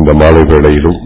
இந்த மாலை வேளையிலும்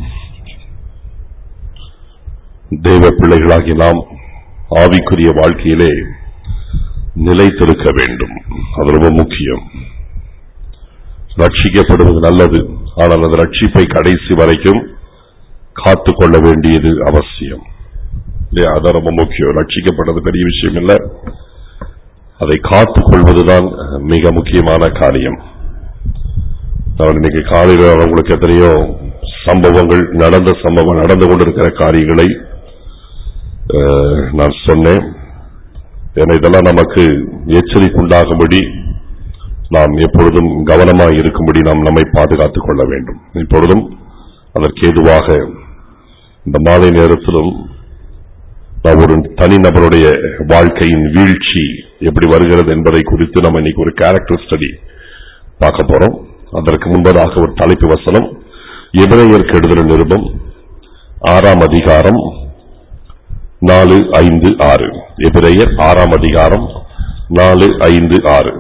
தேவ பிள்ளைகளாகி நாம் ஆவிக்குரிய வாழ்க்கையிலே நிலைத்திருக்க வேண்டும் அது ரொம்ப முக்கியம் ரட்சிக்கப்படுவது நல்லது ஆனால் அந்த ரட்சிப்பை கடைசி வரைக்கும் காத்துக்கொள்ள வேண்டியது அவசியம் இல்லையா அதான் ரொம்ப முக்கியம் ரட்சிக்கப்படுறது பெரிய விஷயம் இல்லை அதை காத்துக் கொள்வதுதான் மிக முக்கியமான காரியம் நான் இன்னைக்கு காலையில் உங்களுக்கு எத்தனையோ சம்பவங்கள் நடந்த சம்பவம் நடந்து கொண்டிருக்கிற காரியங்களை அஹ், நான் சொன்னேன் ஏன்னா இதெல்லாம் நமக்கு எச்சரிக்குண்டாகும்படி நாம் எப்பொழுதும் கவனமாக இருக்கும்படி நாம் நம்மை பாதுகாத்துக் கொள்ள வேண்டும் இப்பொழுதும் அதற்கு ஏதுவாக இந்த மாலை நேரத்திலும் நாம் ஒரு தனிநபருடைய வாழ்க்கையின் வீழ்ச்சி எப்படி வருகிறது என்பதை குறித்து நம்ம இன்னைக்கு ஒரு கேரக்டர் ஸ்டடி பார்க்க போறோம் அதற்கு முன்பதாக ஒரு தலைப்பு வசனம் எபிரேயருக்கு எழுதுகிற நிருபம் ஆறாம் அதிகாரம் நாலு ஐந்து ஆறு எபிரேயர் ஆறாம் அதிகாரம் நாலு ஐந்து ஆறு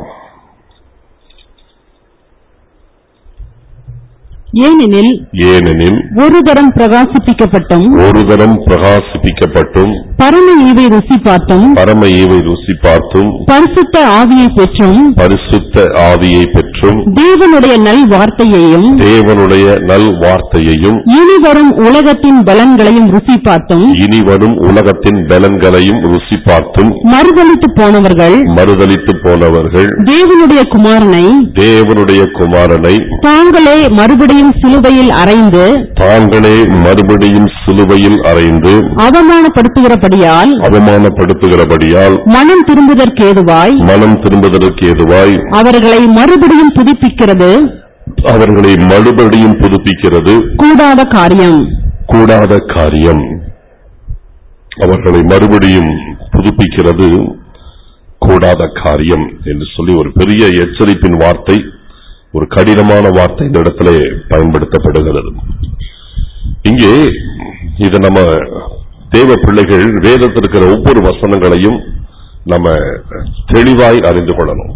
ஏனெனில் ஏனெனில் ஒரு தரம் பிரகாசிப்பிக்கப்பட்டும் ஒரு தரம் பிரகாசிப்பிக்கப்பட்டும் பரம ஈவை ருசி பார்த்தும் பரம ஈவை ருசி பார்த்தும் பரிசுத்த ஆவியை பெற்றும் பரிசுத்த ஆவியை பெற்றும் தேவனுடைய நல் வார்த்தையையும் தேவனுடைய நல் வார்த்தையையும் இனி வரும் உலகத்தின் பலன்களையும் ருசி பார்த்தும் இனி வரும் உலகத்தின் பலன்களையும் ருசி பார்த்தும் மறுதலித்து போனவர்கள் மறுதலித்து போனவர்கள் தேவனுடைய குமாரனை தேவனுடைய குமாரனை தாங்களே மறுபடியும் சிலுவையில் அறைந்து தாங்களே மறுபடியும் சிலுவையில் அறைந்து அவமானப்படுத்துகிறபடியால் அவமானப்படுத்துகிறபடியால் மனம் திரும்புதற்கேதுவாய் மனம் திரும்புவதற்கு ஏதுவாய் அவர்களை மறுபடியும் புதுப்பிக்கிறது அவர்களை மறுபடியும் புதுப்பிக்கிறது கூடாத காரியம் கூடாத காரியம் அவர்களை மறுபடியும் புதுப்பிக்கிறது கூடாத காரியம் என்று சொல்லி ஒரு பெரிய எச்சரிப்பின் வார்த்தை ஒரு கடினமான வார்த்தை இந்த இடத்திலே பயன்படுத்தப்படுகிறது இங்கே இதை நம்ம தேவ பிள்ளைகள் வேதத்தில் இருக்கிற ஒவ்வொரு வசனங்களையும் நம்ம தெளிவாய் அறிந்து கொள்ளணும்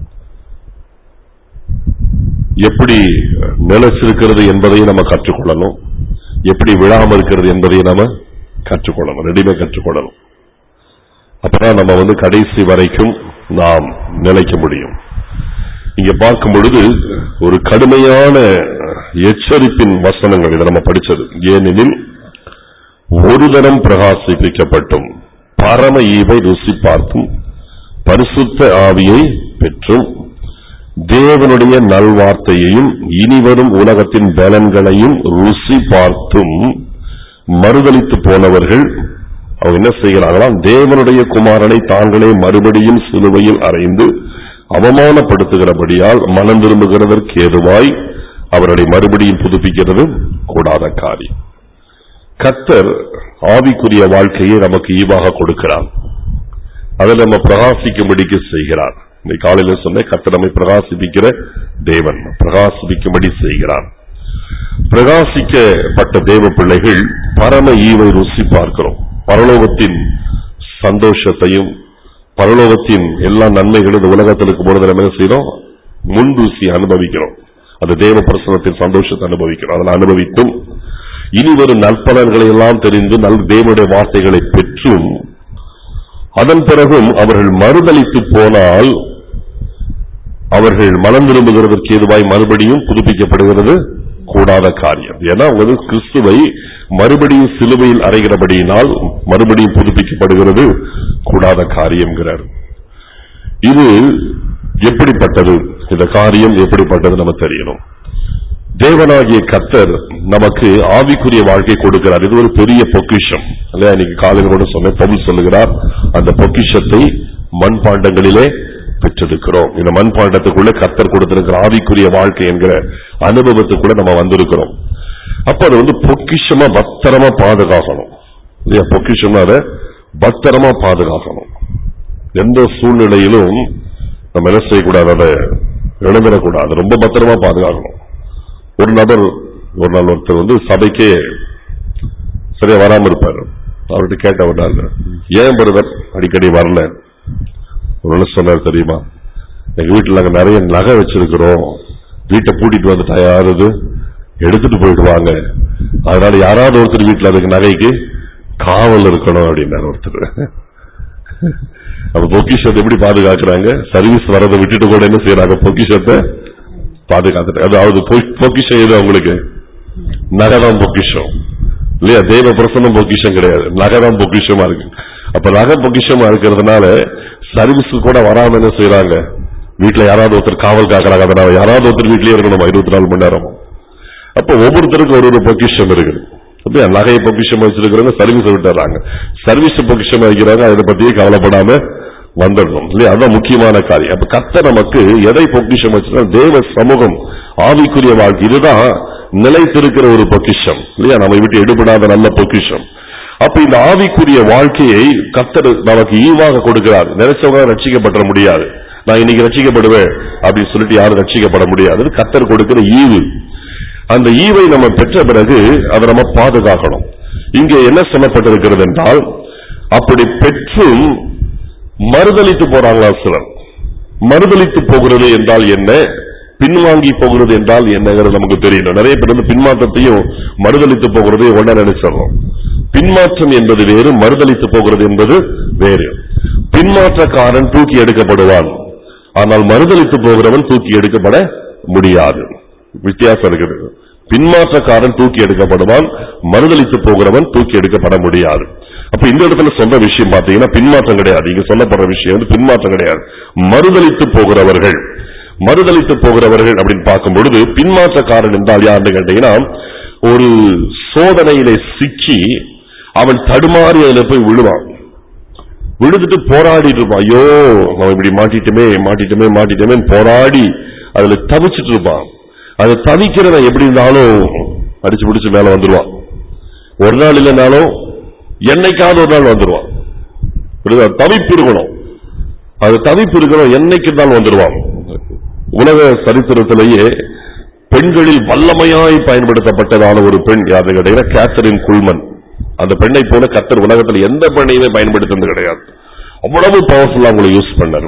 எப்படி நிலைச்சிருக்கிறது என்பதையும் நம்ம கற்றுக்கொள்ளணும் எப்படி விழாம இருக்கிறது என்பதையும் நம்ம கற்றுக்கொள்ளணும் ரெடிமே கற்றுக்கொள்ளணும் அப்பதான் நம்ம வந்து கடைசி வரைக்கும் நாம் நிலைக்க முடியும் இங்க பார்க்கும் பொழுது ஒரு கடுமையான எச்சரிப்பின் வசனங்கள் இதை நம்ம படிச்சது ஏனெனில் ஒரு தரம் பிரகாசிப்பிக்கப்பட்டும் பரம ஈவை ருசி பார்த்தும் பரிசுத்த ஆவியை பெற்றும் தேவனுடைய நல்வார்த்தையையும் இனிவரும் உலகத்தின் பலன்களையும் ருசி பார்த்தும் மறுதலித்து போனவர்கள் அவங்க என்ன செய்கிறார்களாம் தேவனுடைய குமாரனை தாங்களே மறுபடியும் சிலுவையில் அறைந்து அவமானப்படுத்துகிறபடியால் மனம் திரும்புகிறதற்கு ஏதுவாய் அவர்களை மறுபடியும் புதுப்பிக்கிறது கூடாத காரியம் கத்தர் ஆவிக்குரிய வாழ்க்கையை நமக்கு ஈவாக கொடுக்கிறார் அதை நம்ம பிரகாசிக்கும்படிக்கு செய்கிறார் இன்னைக்கு காலையில சொன்ன கத்தர் நம்மை பிரகாசிப்பிக்கிற தேவன் பிரகாசிப்பிக்கும்படி செய்கிறார் பிரகாசிக்கப்பட்ட தேவ பிள்ளைகள் பரம ஈவை ருசி பார்க்கிறோம் பரலோகத்தின் சந்தோஷத்தையும் பரலோகத்தின் எல்லா நன்மைகளும் இந்த உலகத்தில் இருக்கும் பொழுது நம்ம என்ன செய்யறோம் முன் ருசி அனுபவிக்கிறோம் அந்த தேவ பிரசனத்தின் சந்தோஷத்தை அனுபவிக்கிறோம் அதில் அனுபவித்தும் இனி வரும் நற்பலன்களை எல்லாம் தெரிந்து நல் தேவனுடைய வார்த்தைகளை பெற்றும் அதன் பிறகும் அவர்கள் மறுதலித்து போனால் அவர்கள் மனம் திரும்புகிறதற்கு ஏதுவாய் மறுபடியும் புதுப்பிக்கப்படுகிறது கூடாத காரியம் ஏன்னா அவங்க வந்து கிறிஸ்துவை மறுபடியும் சிலுவையில் அறைகிறபடியினால் மறுபடியும் புதுப்பிக்கப்படுகிறது கூடாத காரியம்ங்கிறார் இது எப்படிப்பட்டது இந்த காரியம் எப்படிப்பட்டது நம்ம தெரியணும் தேவனாகிய கத்தர் நமக்கு ஆவிக்குரிய வாழ்க்கை கொடுக்கிறார் இது ஒரு பெரிய பொக்கிஷம் இல்லையா இன்னைக்கு காலையில் கூட சொன்னேன் பவுல் சொல்லுகிறார் அந்த பொக்கிஷத்தை மண்பாண்டங்களிலே பெற்றிருக்கிறோம் இந்த மண்பாண்டத்துக்குள்ள கத்தர் கொடுத்திருக்கிற ஆவிக்குரிய வாழ்க்கை என்கிற அனுபவத்துக்குள்ள நம்ம வந்திருக்கிறோம் அப்ப அது வந்து பொக்கிஷமா பத்திரமா பாதுகாக்கணும் இல்லையா பொக்கிஷம்னா அதை பத்திரமா பாதுகாக்கணும் எந்த சூழ்நிலையிலும் நம்ம என்ன செய்யக்கூடாது அதை இழந்துடக்கூடாது ரொம்ப பத்திரமா பாதுகாக்கணும் ஒரு நபர் ஒரு நாள் ஒருத்தர் வந்து சபைக்கே சரியா வராம இருப்பாரு அவர்கிட்ட கேட்ட ஒரு நாள் ஏன் பிரதர் அடிக்கடி வரல ஒரு நாள் சொன்னார் தெரியுமா எங்க வீட்டுல நாங்க நிறைய நகை வச்சிருக்கிறோம் வீட்டை பூட்டிட்டு வந்துட்டா யாருது எடுத்துட்டு போயிடுவாங்க அதனால யாராவது ஒருத்தர் வீட்டுல அதுக்கு நகைக்கு காவல் இருக்கணும் அப்படின்னாரு ஒருத்தர் அப்ப பொக்கிஷத்தை எப்படி பாதுகாக்கிறாங்க சர்வீஸ் வரதை விட்டுட்டு கூட என்ன செய்யறாங்க பொக்கிஷத்தை பாதுகாத்துட்டு அதாவது பொ- பொக்கிஷம் எது அவங்களுக்கு நகரம் பொக்கிஷம் இல்லையா தெய்வ பிரசன்னம் பொக்கிஷம் கிடையாது நகரம் பொக்கிஷமா இருக்கு அப்ப நகை பொக்கிஷமா இருக்கிறதுனால சர்வீஸ் கூட வராம என்ன செய்யறாங்க வீட்டுல யாராவது ஒருத்தர் காவல் காக்குறாங்க அதனால யாராவது ஒருத்தர் வீட்லயே இருக்கணுமா இருபத்தி நாலு மணி நேரம் அப்ப ஒவ்வொருத்தருக்கும் ஒரு ஒரு பொக்கிஷம் இருக்குது அப்படியா நகையை பொக்கிஷமா வச்சிருக்கிறவங்க சர்வீஸ் விட்டுறாங்க சர்வீஸ் பொக்கிஷமா வைக்கிறாங்க அதை பத்தியே கவலைப்படாம வந்துடணும் இல்லையா அதான் முக்கியமான காரியம் அப்ப கத்த நமக்கு எதை பொக்கிஷம் வச்சிருக்கா தேவ சமூகம் ஆவிக்குரிய வாழ்க்கை இதுதான் நிலைத்திருக்கிற ஒரு பொக்கிஷம் இல்லையா நம்ம விட்டு எடுபடாத நல்ல பொக்கிஷம் அப்ப இந்த ஆவிக்குரிய வாழ்க்கையை கத்தர் நமக்கு ஈவாக கொடுக்கிறார் நினைச்சவங்க ரட்சிக்கப்பட முடியாது நான் இன்னைக்கு ரட்சிக்கப்படுவேன் அப்படின்னு சொல்லிட்டு யாரும் ரட்சிக்கப்பட முடியாது அது கத்தர் கொடுக்கிற ஈவு அந்த ஈவை நம்ம பெற்ற பிறகு அதை நம்ம பாதுகாக்கணும் இங்கே என்ன சொல்லப்பட்டிருக்கிறது என்றால் அப்படி பெற்றும் மறுதலித்து போறாங்களா சிலர் மறுதலித்து போகிறது என்றால் என்ன பின்வாங்கி போகிறது என்றால் என்னங்கிறது நமக்கு தெரியணும் நிறைய பேர் வந்து பின்மாற்றத்தையும் மறுதலித்து போகிறதையும் ஒண்ணா நினைச்சிடறோம் பின்மாற்றம் என்பது வேறு மறுதலித்து போகிறது என்பது வேறு பின்மாற்றக்காரன் தூக்கி எடுக்கப்படுவான் ஆனால் மறுதலித்து போகிறவன் தூக்கி எடுக்கப்பட முடியாது வித்தியாசம் இருக்குது பின்மாற்றக்காரன் தூக்கி எடுக்கப்படுவான் மறுதலித்து போகிறவன் தூக்கி எடுக்கப்பட முடியாது அப்ப இந்த இடத்துல சொன்ன விஷயம் பாத்தீங்கன்னா பின்மாற்றம் கிடையாது இங்க சொல்லப்படுற விஷயம் வந்து பின்மாற்றம் கிடையாது மறுதலித்து போகிறவர்கள் மறுதலித்து போகிறவர்கள் அப்படின்னு பார்க்கும் பொழுது பின்மாற்றக்காரன் என்றால் யாருன்னு கேட்டீங்கன்னா ஒரு சோதனையிலே சிக்கி அவன் தடுமாறி அதுல போய் விழுவான் விழுந்துட்டு போராடிட்டு இருப்பான் ஐயோ அவன் இப்படி மாட்டிட்டுமே மாட்டிட்டுமே மாட்டிட்டுமே போராடி அதுல தவிச்சிட்டு இருப்பான் அது தவிக்கிறவன் எப்படி இருந்தாலும் அடிச்சு பிடிச்சு மேல வந்துருவான் ஒரு நாள் இல்லைனாலும் என்னைக்காவது ஒரு நாள் வந்துருவான் புரியுதா? தவிப்பு இருக்கணும் அது தவிப்பு இருக்கணும் என்னைக்கு இருந்தாலும் வந்துருவான் உலக சரித்திரத்திலேயே பெண்களில் வல்லமையாய் பயன்படுத்தப்பட்டதான ஒரு பெண் யாரு கேட்டீங்கன்னா கேத்தரின் குல்மன் அந்த பெண்ணை போல கத்தர் உலகத்தில் எந்த பெண்ணையுமே பயன்படுத்தினது கிடையாது அவ்வளவு பவர்ஃபுல்லா அவங்களை யூஸ் பண்ணாரு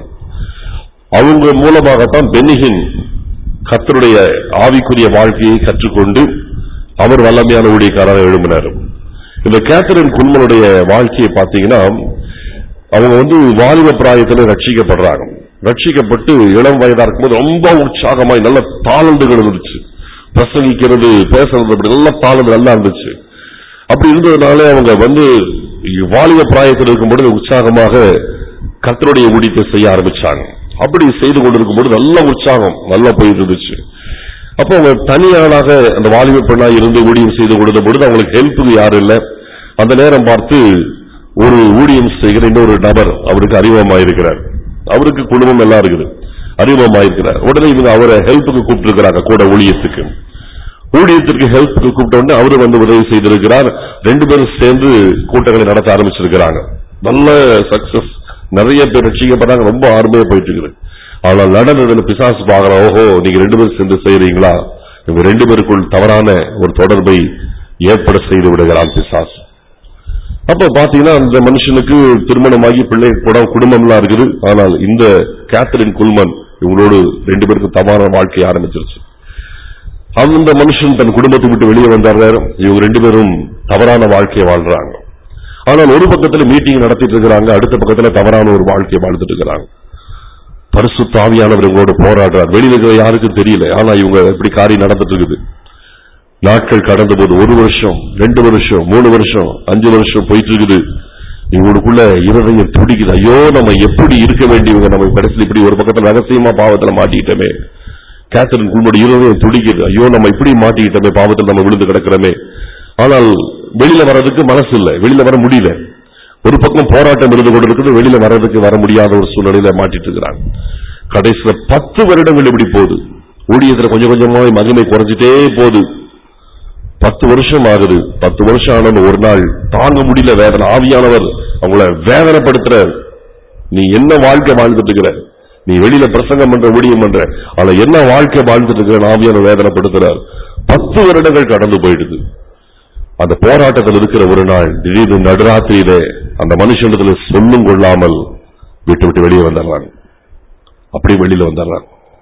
அவங்க மூலமாகத்தான் பெனிகின் கத்தருடைய ஆவிக்குரிய வாழ்க்கையை கற்றுக்கொண்டு அவர் வல்லமையான ஊழியக்காரராக எழும்பினார் இந்த கேத்தரின் குல்மனுடைய வாழ்க்கையை பார்த்தீங்கன்னா அவங்க வந்து வாலிப பிராயத்தில் ரட்சிக்கப்படுறாங்க ரட்சிக்கப்பட்டு இளம் வயதா இருக்கும்போது ரொம்ப உற்சாகமாய் நல்ல தாளந்துகள் இருந்துச்சு பிரசங்கிக்கிறது பேசுறது அப்படி நல்ல தாளந்து நல்லா இருந்துச்சு அப்படி இருந்ததுனால அவங்க வந்து வாலிப பிராயத்தில் இருக்கும்பொழுது உற்சாகமாக கர்த்தருடைய ஊழியத்தை செய்ய ஆரம்பிச்சாங்க அப்படி செய்து கொண்டிருக்கும்போது நல்ல உற்சாகம் நல்லா போயிட்டு இருந்துச்சு அப்போ அவங்க தனியாளாக அந்த வாலிப பெண்ணா இருந்து ஊழியம் செய்து கொடுத்த பொழுது அவங்களுக்கு ஹெல்ப்புக்கு யாரும் இல்லை அந்த நேரம் பார்த்து ஒரு ஊழியம் செய்கிற இன்னொரு நபர் அவருக்கு அறிமுகமாயிருக்கிறார் அவருக்கு குடும்பம் எல்லாம் இருக்குது அறிமுகமாயிருக்கிறார் உடனே இவங்க அவரை ஹெல்ப்புக்கு கூப்பிட்டு கூட ஊழியத்துக்கு ஊழியத்திற்கு ஹெல்ப்புக்கு கூப்பிட்ட உடனே அவரு வந்து உதவி செய்திருக்கிறார் ரெண்டு பேரும் சேர்ந்து கூட்டங்களை நடத்த ஆரம்பிச்சிருக்கிறாங்க நல்ல சக்சஸ் நிறைய பேர் ரட்சிக்கப்படுறாங்க ரொம்ப ஆர்மையா போயிட்டு இருக்குது ஆனால் நடந்ததுல பிசாசு பாக்குற ஓஹோ நீங்க ரெண்டு பேரும் சேர்ந்து செய்றீங்களா இவங்க ரெண்டு பேருக்குள் தவறான ஒரு தொடர்பை ஏற்பட செய்து விடுகிறான் பிசாசு அப்ப பாத்தீங்கன்னா அந்த மனுஷனுக்கு திருமணமாகி பிள்ளை கூட குடும்பம்லாம் இருக்குது ஆனால் இந்த கேத்தரின் குல்மன் இவங்களோடு ரெண்டு பேருக்கும் தவறான வாழ்க்கை ஆரம்பிச்சிருச்சு அந்த மனுஷன் தன் குடும்பத்தை விட்டு வெளியே வந்தாரு இவங்க ரெண்டு பேரும் தவறான வாழ்க்கையை வாழ்றாங்க ஆனால் ஒரு பக்கத்துல மீட்டிங் நடத்திட்டு இருக்கிறாங்க அடுத்த பக்கத்துல தவறான ஒரு வாழ்க்கையை வாழ்ந்துட்டு இருக்கிறாங்க பரிசுத்த ஆவியானவர் இவங்களோட போராடுறார் வெளியில இருக்கிற யாருக்கும் தெரியல ஆனா இவங்க இப்படி காரியம் நடந்துட்டு இருக்குது நாட்கள் கடந்த போது ஒரு வருஷம் ரெண்டு வருஷம் மூணு வருஷம் அஞ்சு வருஷம் போயிட்டு இருக்குது இவங்களுக்குள்ள இருதயம் துடிக்குது ஐயோ நம்ம எப்படி இருக்க வேண்டியவங்க நம்ம கடைசியில் இப்படி ஒரு பக்கத்துல ரகசியமா பாவத்துல மாட்டிக்கிட்டோமே கேத்தரின் குழுமோட இருதயம் துடிக்குது ஐயோ நம்ம இப்படி மாட்டிக்கிட்டோமே பாவத்தில் நம்ம விழுந்து கிடக்கிறோமே ஆனால் வெளியில வர்றதுக்கு மனசு இல்ல வெளியில வர முடியல ஒரு பக்கம் போராட்டம் இருந்து கொண்டு இருக்குது வெளியில வர்றதுக்கு வர முடியாத ஒரு சூழ்நிலையில மாட்டிட்டு இருக்கிறாங்க கடைசியில பத்து வருடங்கள் இப்படி போகுது ஊழியத்துல கொஞ்சம் கொஞ்சமா மகிமை குறைஞ்சிட்டே போகுது பத்து வருஷம் ஆகுது பத்து வருஷம் ஆனது ஒரு நாள் தாங்க முடியல வேதனை ஆவியானவர் அவங்கள வேதனைப்படுத்துறார் நீ என்ன வாழ்க்கை வாழ்ந்துட்டு இருக்கிற நீ வெளியில பிரசங்கம் பண்ற ஊழியம் பண்ற ஆனா என்ன வாழ்க்கை வாழ்ந்துட்டு இருக்கிற ஆவியான வேதனைப்படுத்துறார் பத்து வருடங்கள் கடந்து போயிடுது அந்த போராட்டத்தில் இருக்கிற ஒரு நாள் திடீர்னு நடுராத்திரியில அந்த மனுஷனத்துல சொல்லும் கொள்ளாமல் விட்டு விட்டு வெளியே வந்துடுறாங்க அப்படி வெளியில வந்துடுறாங்க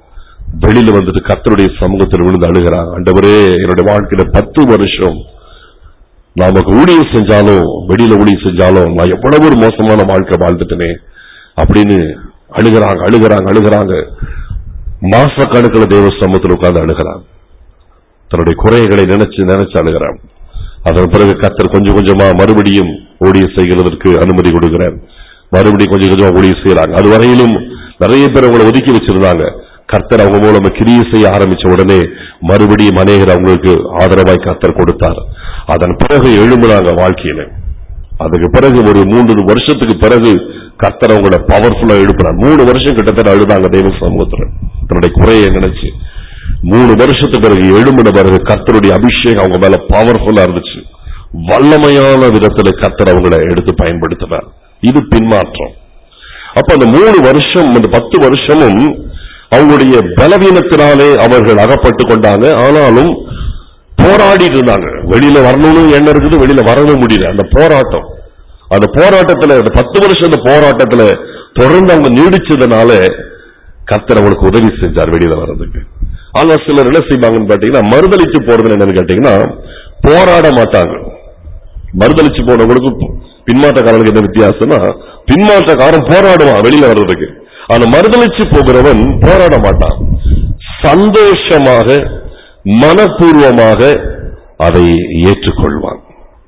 வெளியில வந்துட்டு கர்த்தருடைய சமூகத்தில் விழுந்து அழுகிறாங்க ஆண்டவரே என்னுடைய வாழ்க்கையில பத்து வருஷம் நமக்கு ஊழியம் செஞ்சாலும் வெளியில ஊழியம் செஞ்சாலும் நான் எவ்வளவு ஒரு மோசமான வாழ்க்கை வாழ்ந்துட்டேனே அப்படின்னு அழுகிறாங்க அழுகிறாங்க அழுகிறாங்க மாச கணக்கில் தேவ சமூகத்தில் உட்கார்ந்து அழுகிறாங்க தன்னுடைய குறைகளை நினைச்சு நினைச்சு அழுகிறான் அதன் பிறகு கத்தர் கொஞ்சம் கொஞ்சமா மறுபடியும் ஊழியம் செய்கிறதற்கு அனுமதி கொடுக்கிறார் மறுபடியும் கொஞ்சம் கொஞ்சமா ஊழியம் செய்யறாங்க அது வரையிலும் நிறைய பேர் அவங்களை ஒதுக்கி வச்சிருந்தாங்க கர்த்தர் அவங்க மூலமா கிரியை செய்ய ஆரம்பிச்ச உடனே மறுபடியும் அநேகர் அவங்களுக்கு ஆதரவாய் கர்த்தர் கொடுத்தார் அதன் பிறகு எழும்புனாங்க வாழ்க்கையில அதுக்கு பிறகு ஒரு மூன்று வருஷத்துக்கு பிறகு கர்த்தர் அவங்கள பவர்ஃபுல்லா எழுப்புறார் மூணு வருஷம் கிட்டத்தட்ட அழுதாங்க தெய்வ சமூகத்துல தன்னுடைய குறையை நினைச்சு மூணு வருஷத்துக்கு பிறகு எழும்பின பிறகு கர்த்தருடைய அபிஷேகம் அவங்க மேல பவர்ஃபுல்லா இருந்துச்சு வல்லமையான விதத்துல கர்த்தர் அவங்கள எடுத்து பயன்படுத்தினார் இது பின்மாற்றம் அப்ப அந்த மூணு வருஷம் அந்த பத்து வருஷமும் அவங்களுடைய பலவீனத்தினாலே அவர்கள் அகப்பட்டு கொண்டாங்க ஆனாலும் போராடிட்டு இருந்தாங்க வெளியில வரணும்னு எண்ணம் இருக்குது வெளியில வரணும் முடியல அந்த போராட்டம் அந்த போராட்டத்துல அந்த பத்து வருஷம் அந்த போராட்டத்துல தொடர்ந்து அவங்க நீடிச்சதுனால கர்த்தர் அவங்களுக்கு உதவி செஞ்சார் வெளியில வர்றதுக்கு ஆனா சிலர் என்ன செய்வாங்கன்னு கேட்டீங்கன்னா மறுதளிச்சு போறது என்னன்னு கேட்டீங்கன்னா போராட மாட்டாங்க மறுதளிச்சு போனவங்களுக்கு பின்மாற்றக்காரனுக்கு என்ன வித்தியாசம்னா பின்மாற்றக்காரன் போராடுவான் வெளியில வர்றதுக்கு ஆனா மறுதளிச்சு போகிறவன் போராட மாட்டான் சந்தோஷமாக மனப்பூர்வமாக அதை ஏற்றுக்கொள்வான்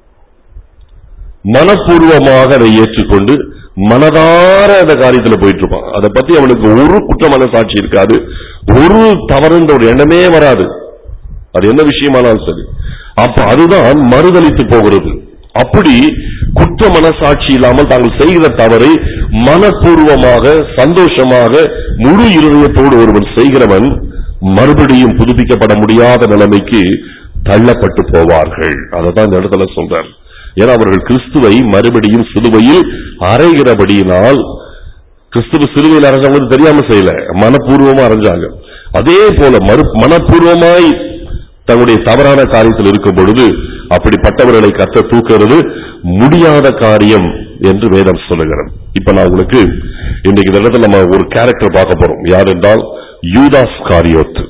மனப்பூர்வமாக அதை ஏற்றுக்கொண்டு மனதார அந்த காரியத்துல போயிட்டு இருப்பான் அதை பத்தி அவனுக்கு ஒரு குற்ற மனசாட்சி இருக்காது ஒரு தவறுன்ற ஒரு எண்ணமே வராது அது என்ன விஷயமானாலும் சரி அப்ப அதுதான் மறுதளித்து போகிறது அப்படி குற்ற மனசாட்சி இல்லாமல் தாங்கள் செய்கிற தவறை மனப்பூர்வமாக சந்தோஷமாக முழு இருதயத்தோடு ஒருவன் செய்கிறவன் மறுபடியும் புதுப்பிக்கப்பட முடியாத நிலைமைக்கு தள்ளப்பட்டு போவார்கள் அததான் இந்த இடத்துல சொல்றார் ஏன்னா அவர்கள் கிறிஸ்துவை மறுபடியும் சிலுவையில் அறைகிறபடியினால் கிறிஸ்துவ சிலுவையில் அரைஞ்சவங்க தெரியாம செய்யல மனப்பூர்வமா அரைஞ்சாங்க அதே போல மறு மனப்பூர்வமாய் தங்களுடைய தவறான காரியத்தில் இருக்கும் பொழுது அப்படிப்பட்டவர்களை கத்த தூக்குறது முடியாத காரியம் என்று வேதம் சொல்லுகிறது இப்ப நான் உங்களுக்கு இன்னைக்கு இந்த இடத்துல நம்ம ஒரு கேரக்டர் பார்க்க போறோம் யார் என்றால் யூதாஸ் காரியோத்து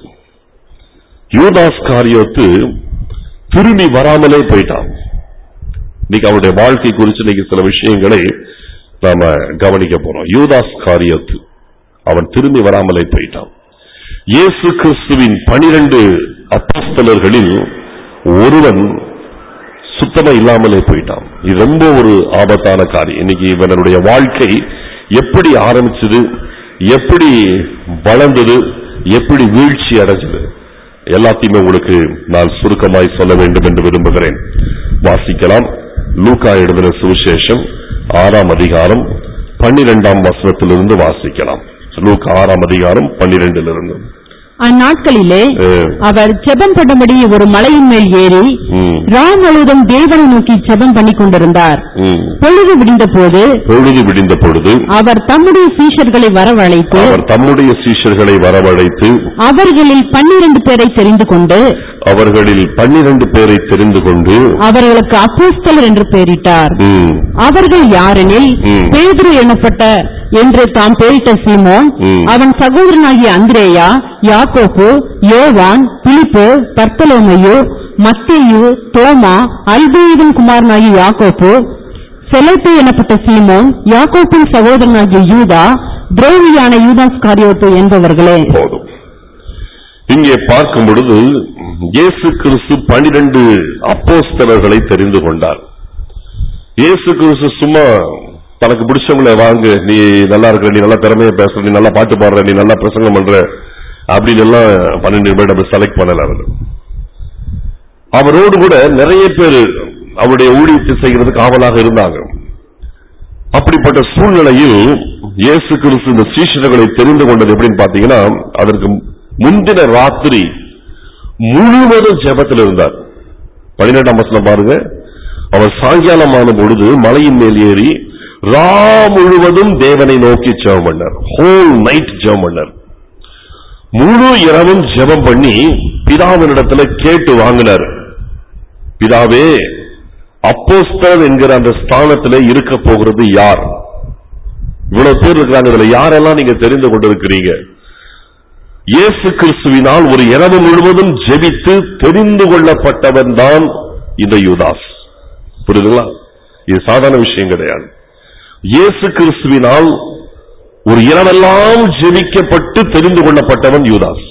யூதாஸ் காரியோத்து திரும்பி வராமலே போயிட்டான் இன்னைக்கு அவனுடைய வாழ்க்கை குறித்து இன்னைக்கு சில விஷயங்களை நாம கவனிக்க போறோம் யூதாஸ் காரியத்து அவன் திரும்பி வராமலே போயிட்டான் இயேசு கிறிஸ்துவின் பனிரெண்டு அப்போஸ்தலர்களில் ஒருவன் சுத்தமா இல்லாமலே போயிட்டான் இது ரொம்ப ஒரு ஆபத்தான காரியம் இன்னைக்கு இவனுடைய வாழ்க்கை எப்படி ஆரம்பிச்சது எப்படி வளர்ந்தது எப்படி வீழ்ச்சி அடைஞ்சது எல்லாத்தையுமே உங்களுக்கு நான் சுருக்கமாய் சொல்ல வேண்டும் என்று விரும்புகிறேன் வாசிக்கலாம் லூக்கா எழுதின சுவிசேஷம் ஆறாம் அதிகாரம் பன்னிரெண்டாம் வசனத்திலிருந்து வாசிக்கலாம் லூக்கா ஆறாம் அதிகாரம் பன்னிரெண்டிலிருந்து அந்நாட்களிலே அஹ், அவர் ஜெபம் பண்ணும்படி ஒரு மலையின் மேல் ஏறி ம், ரா முழுவதும் தேவனை நோக்கி ஜெபம் பண்ணிக் கொண்டிருந்தார் ம். பொழுது விடிந்த போது பொழுது விடிந்த பொழுது அவர் தம்முடைய சீஷர்களை வரவழைத்து அவர் தம்முடைய சீஷர்களை வரவழைத்து அவர்களில் பன்னிரண்டு பேரை தெரிந்து கொண்டு அவர்களில் பன்னிரண்டு பேரை தெரிந்து கொண்டு அவர்களுக்கு அப்போஸ்தலர் என்று பெயரிட்டார் ம், அவர்கள் யாரெனில் ம். பேதுரு எனப்பட்ட என்று தாம் பெயரிட்ட சீமோன் ம். அவன் சகோதரனாகிய அந்திரேயா யாக்கோப்பு யோவான் பிலிப்பு பர்த்தலோமையு மத்தேயு தோமா அல்பேயுவின் குமாரனாகிய யாக்கோப்பு செலத்து எனப்பட்ட சீமோன் யாக்கோப்பின் சகோதரனாகிய யூதா துரோகியான யூதாஸ் காரியோத்து என்பவர்களே போதும் இங்கே பார்க்கும் பொழுது இயேசு கிறிஸ்து பனிரெண்டு அப்போஸ்தலர்களை தெரிந்து கொண்டார் இயேசு கிறிஸ்து சும்மா தனக்கு பிடிச்சவங்கள வாங்கு நீ நல்லா இருக்கிற நீ நல்லா திறமையா பேசுற நீ நல்லா பாட்டு பாடுற நீ நல்லா பிரசங்கம் பண்ற அப்படின்னு எல்லாம் பன்னெண்டு பேர் நம்ம செலக்ட் பண்ணல அவரு அவரோடு கூட நிறைய பேர் அவருடைய ஊழியத்தை செய்கிறதுக்கு ஆவலாக இருந்தாங்க அப்படிப்பட்ட சூழ்நிலையில் இயேசு கிறிஸ்து இந்த சீஷர்களை தெரிந்து கொண்டது எப்படின்னு பாத்தீங்கன்னா அதற்கு முந்தின ராத்திரி முழுவதும் ஜெபத்தில் இருந்தார் பன்னிரெண்டாம் வசனம் பாருங்க அவர் சாயங்காலமான பொழுது மலையின் மேல் ஏறி ரா முழுவதும் தேவனை நோக்கி ஜெபம் பண்ணார் ஹோல் நைட் ஜெபம் பண்ணார் முழு இரவும் ஜெபம் பண்ணி பிதாவினிடத்துல கேட்டு வாங்கினார் பிதாவே அப்போஸ்தலர் என்கிற அந்த ஸ்தானத்திலே இருக்க போகிறது யார் இவ்வளவு பேர் இருக்கிறாங்க இதுல யாரெல்லாம் நீங்க தெரிந்து கொண்டிருக்கிறீங்க இயேசு கிறிஸ்துவினால் ஒரு இரவு முழுவதும் ஜெபித்து தெரிந்து கொள்ளப்பட்டவன் தான் இந்த யூதாஸ் புரியுதுங்களா இது சாதாரண விஷயம் கிடையாது இயேசு கிறிஸ்துவினால் ஒரு இரவெல்லாம் ஜெபிக்கப்பட்டு தெரிந்து கொள்ளப்பட்டவன் யூதாஸ்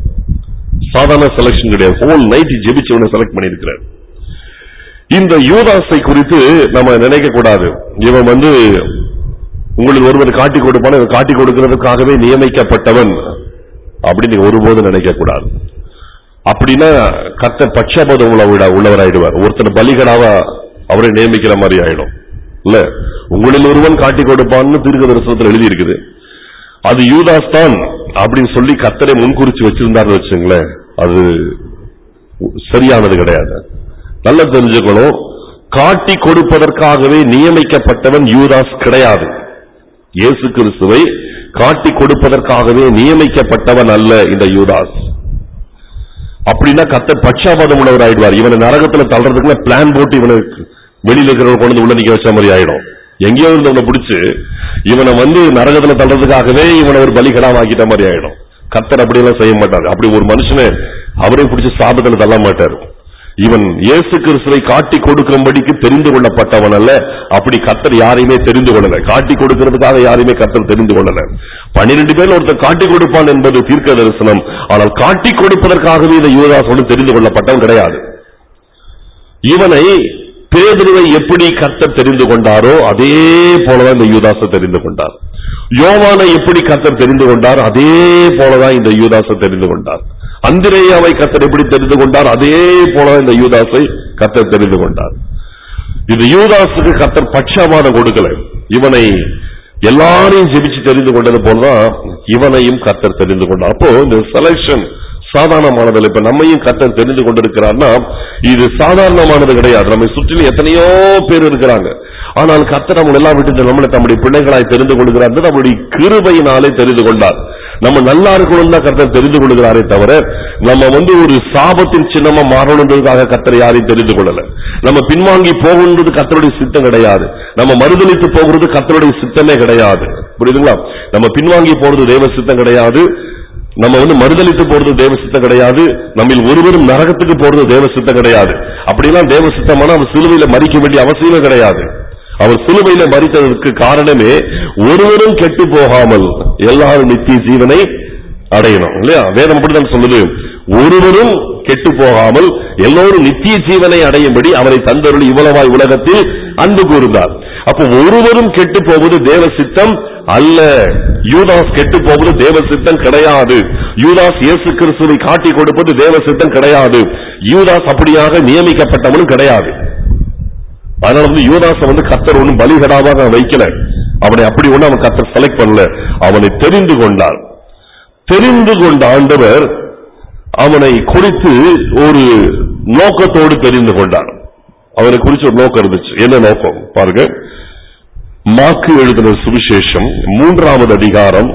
சாதாரண செலக்ஷன் கிடையாது ஹோல் நைட் ஜெபிச்சவனை செலக்ட் பண்ணியிருக்கிறார் இந்த யூதாஸை குறித்து நம்ம நினைக்க கூடாது இவன் வந்து உங்களுக்கு ஒருவர் காட்டி கொடுப்பான இவன் காட்டி கொடுக்கிறதுக்காகவே நியமிக்கப்பட்டவன் அப்படின்னு நீங்க ஒருபோதும் நினைக்க கூடாது அப்படின்னா கத்த பட்சபோதம் உள்ளவட உள்ளவராயிடுவார் ஒருத்தர் பலிகடாவ அவரை நியமிக்கிற மாதிரி ஆயிடும் இல்ல உங்களில் ஒருவன் காட்டி கொடுப்பான்னு தீர்க்க தரிசனத்தில் எழுதி இருக்குது அது யூதாஸ் தான் அப்படின்னு சொல்லி கத்தரை முன்குறிச்சு வச்சிருந்தாருன்னு வச்சுங்களேன் அது சரியானது கிடையாது நல்லா தெரிஞ்சுக்கணும் காட்டி கொடுப்பதற்காகவே நியமிக்கப்பட்டவன் யூதாஸ் கிடையாது இயேசு கிறிஸ்துவை காட்டி கொடுப்பதற்காகவே நியமிக்கப்பட்டவன் அல்ல இந்த யூதாஸ் அப்படின்னா கத்த பட்சாபாதம் உள்ளவர் ஆயிடுவார் இவனை நரகத்துல தள்ளுறதுக்குள்ள பிளான் போட்டு இவனை வெளியில இருக்கிறவங்க கொண்டு வந்து உள்ள நிக்க வச்ச மாதிரி ஆயிடும் எங்கேயோ இருந்தவனை பிடிச்சு இவனை வந்து நரகத்துல தள்ளுறதுக்காகவே இவனை ஒரு பலிகடாவாக்கிட்ட மாதிரி ஆயிடும் கத்தர் அப்படி எல்லாம் செய்ய மாட்டார் அப்படி ஒரு மனுஷனை அவரே பிடிச்சு சாபத்துல தள்ள மாட்டார் இவன் இயேசு கிறிஸ்துவை காட்டி கொடுக்கும்படிக்கு தெரிந்து கொள்ளப்பட்டவன் அல்ல அப்படி கத்தர் யாரையுமே தெரிந்து கொள்ளல காட்டி கொடுக்கிறதுக்காக யாரையுமே கத்தர் தெரிந்து கொள்ளல பன்னிரண்டு பேர் ஒருத்தர் காட்டி கொடுப்பான் என்பது தீர்க்க தரிசனம் ஆனால் காட்டி கொடுப்பதற்காகவே இந்த யுவதாசோடு தெரிந்து கொள்ளப்பட்டவன் கிடையாது இவனை பேதுருவை எப்படி கர்த்தர் தெரிந்து கொண்டாரோ அதே போலதான் இந்த யூதாசை தெரிந்து கொண்டார் யோவானை எப்படி கர்த்தர் தெரிந்து கொண்டார் அதே போலதான் இந்த யூதாசை தெரிந்து கொண்டார் அந்திரேயாவை கர்த்தர் எப்படி தெரிந்து கொண்டார் அதே போலதான் இந்த யூதாசை கர்த்தர் தெரிந்து கொண்டார் இந்த யூதாசுக்கு கர்த்தர் பட்சபாதம் கொடுக்கல இவனை எல்லாரையும் ஜெபிச்சு தெரிந்து கொண்டது போலதான் இவனையும் கர்த்தர் தெரிந்து கொண்டார் அப்போ இந்த செலக்ஷன் சாதாரணமானதில்லை இப்ப நம்மையும் கர்த்தர் தெரிந்து கொண்டிருக்கிறார்னா இது சாதாரணமானது கிடையாது நம்மை சுற்றிலும் எத்தனையோ பேர் இருக்கிறாங்க ஆனால் கர்த்தர் நம்ம எல்லாம் விட்டு நம்மளை தம்முடைய பிள்ளைகளாய் தெரிந்து கொள்கிறார் நம்முடைய கிருபையினாலே தெரிந்து கொண்டார் நம்ம நல்லா இருக்கணும் தான் கர்த்தர் தெரிந்து கொள்கிறாரே தவிர நம்ம வந்து ஒரு சாபத்தின் சின்னமா மாறணுன்றதுக்காக கர்த்தர் யாரையும் தெரிந்து கொள்ளல நம்ம பின்வாங்கி போகணுன்றது கர்த்தருடைய சித்தம் கிடையாது நம்ம மறுதளித்து போகிறது கர்த்தருடைய சித்தமே கிடையாது புரியுதுங்களா நம்ம பின்வாங்கி போறது தேவ சித்தம் கிடையாது நம்ம வந்து மறுதளித்து போறது தேவ சித்தம் கிடையாது நம்மில் ஒருவரும் நரகத்துக்கு போறது தேவ சித்தம் கிடையாது அப்படிலாம் தேவ சித்தமான அவர் சிலுவையில மறிக்க வேண்டிய அவசியமே கிடையாது அவர் சிலுவையில மறித்ததற்கு காரணமே ஒருவரும் கெட்டு போகாமல் எல்லாரும் நித்திய ஜீவனை அடையணும் இல்லையா வேதம் அப்படிதான் சொல்லுது ஒருவரும் கெட்டு போகாமல் எல்லோரும் நித்திய ஜீவனை அடையும்படி அவரை தந்தருளி இவ்வளவாய் உலகத்தில் அன்பு கூர்ந்தார் அப்போ ஒருவரும் கெட்டு போவது தேவ சித்தம் அல்ல யூதாஸ் கெட்டு போவது தேவ சித்தம் கிடையாது யூதாஸ் இயேசு கிறிஸ்துவை காட்டி கொடுப்பது தேவ சித்தம் கிடையாது யூதாஸ் அப்படியாக நியமிக்கப்பட்டவனும் கிடையாது அதனால வந்து யூதாச வந்து கத்தர் ஒண்ணும் பலிகடாவாக அவன் வைக்கல அவனை அப்படி ஒண்ணு அவன் கத்தர் செலக்ட் பண்ணல அவனை தெரிந்து கொண்டார் தெரிந்து கொண்ட ஆண்டவர் அவனை குறித்து ஒரு நோக்கத்தோடு தெரிந்து கொண்டார் அவனை குறித்து ஒரு நோக்கம் இருந்துச்சு என்ன நோக்கம் பாருங்க மாக்கு எழுதின சுவிசேஷம் மூன்றாவது அதிகாரம்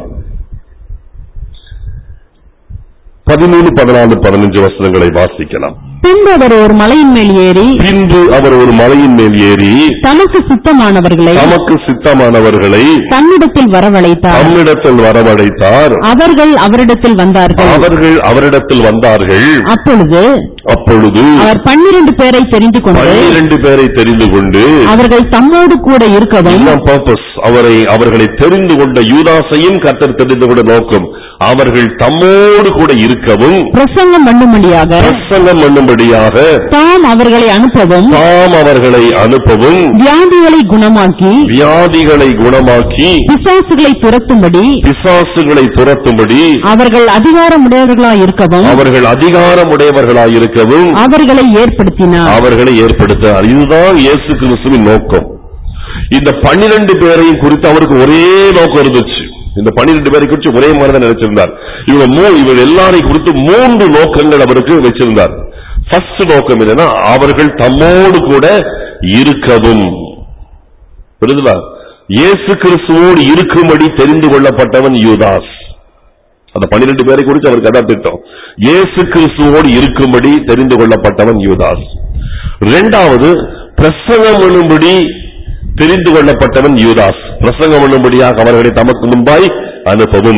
பதிமூணு பதினாலு பதினஞ்சு வசனங்களை வாசிக்கலாம் பின்பு அவர் ஒரு மலையின் மேல் ஏறி பின்பு அவர் ஒரு மலையின் மேல் ஏறி தனக்கு சுத்தமானவர்களை தமக்கு சித்தமானவர்களை தன்னிடத்தில் வரவழைத்தார் தம்மிடத்தில் வரவழைத்தார் அவர்கள் அவரிடத்தில் வந்தார்கள் அவர்கள் அவரிடத்தில் வந்தார்கள் அப்பொழுது அப்பொழுது அவர் பன்னிரண்டு பேரை தெரிந்து கொண்டு பன்னிரண்டு பேரை தெரிந்து கொண்டு அவர்கள் தம்மோடு கூட இருக்கவும் இதுதான் பர்பஸ் அவரை அவர்களை தெரிந்து கொண்ட யூதாசையும் கத்தர் தெரிந்து கொண்ட நோக்கம் அவர்கள் தம்மோடு கூட இருக்கவும் பிரசங்கம் பண்ணும்படியாக பிரசங்கம் பண்ணும்படியாக தாம் அவர்களை அனுப்பவும் தாம் அவர்களை அனுப்பவும் வியாதிகளை குணமாக்கி வியாதிகளை குணமாக்கி பிசாசுகளை துரத்தும்படி பிசாசுகளை துரத்தும்படி அவர்கள் அதிகாரமுடையவர்களாய் இருக்கவும் அவர்கள் அதிகாரமுடையவர்களாயிருக்கவும் அவர்களை ஏற்படுத்தினார் அவர்களை ஏற்படுத்தினார் இதுதான் இயேசு கிறிஸ்துவின் நோக்கம் இந்த பன்னிரண்டு பேரையும் குறித்து அவருக்கு ஒரே நோக்கம் இருந்துச்சு இந்த பன்னிரண்டு பேரை குறித்து ஒரே மாதிரி தான் நினைச்சிருந்தார் இவங்க மூ இவர் எல்லாரையும் குறித்து மூன்று நோக்கங்கள் அவருக்கு வச்சிருந்தார் ஃபர்ஸ்ட் நோக்கம் என்னன்னா அவர்கள் தம்மோடு கூட இருக்கவும் புரியுதுங்களா இயேசு கிறிஸ்துவோடு இருக்கும்படி தெரிந்து கொள்ளப்பட்டவன் யூதாஸ் அந்த பன்னிரண்டு பேரை குறித்து அவருக்கு அதான் திட்டம் இயேசு கிறிஸ்துவோடு இருக்கும்படி தெரிந்து கொள்ளப்பட்டவன் யூதாஸ் இரண்டாவது பிரசங்கம் பண்ணும்படி தெரிந்து கொள்ளப்பட்டவன் யூதாஸ் பிரசங்கம் பண்ணும்படியாக அவர்களை தமக்கு முன்பாய் அனுப்பவும்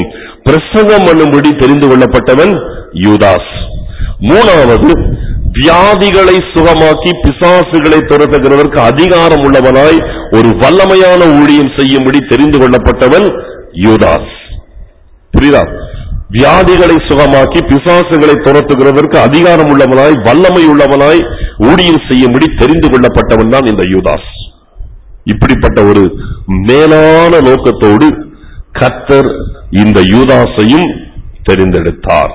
பிரசங்கம் பண்ணும்படி தெரிந்து கொள்ளப்பட்டவன் யூதாஸ் மூணாவது வியாதிகளை சுகமாக்கி பிசாசுகளை துரத்துகிறதற்கு அதிகாரம் உள்ளவனாய் ஒரு வல்லமையான ஊழியம் செய்யும்படி தெரிந்து கொள்ளப்பட்டவன் யூதாஸ் புரியுதா வியாதிகளை சுகமாக்கி பிசாசுகளை துரத்துகிறதற்கு அதிகாரம் உள்ளவனாய் வல்லமை உள்ளவனாய் ஊழியம் செய்யும்படி தெரிந்து கொள்ளப்பட்டவன் தான் இந்த யூதாஸ் இப்படிப்பட்ட ஒரு மேலான நோக்கத்தோடு கர்த்தர் இந்த யூதாசையும் தெரிந்தெடுத்தார்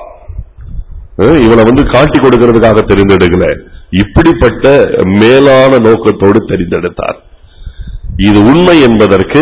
அஹ் இவனை வந்து காட்டி கொடுக்கிறதுக்காக தெரிந்தெடுக்கல இப்படிப்பட்ட மேலான நோக்கத்தோடு தெரிந்தெடுத்தார் இது உண்மை என்பதற்கு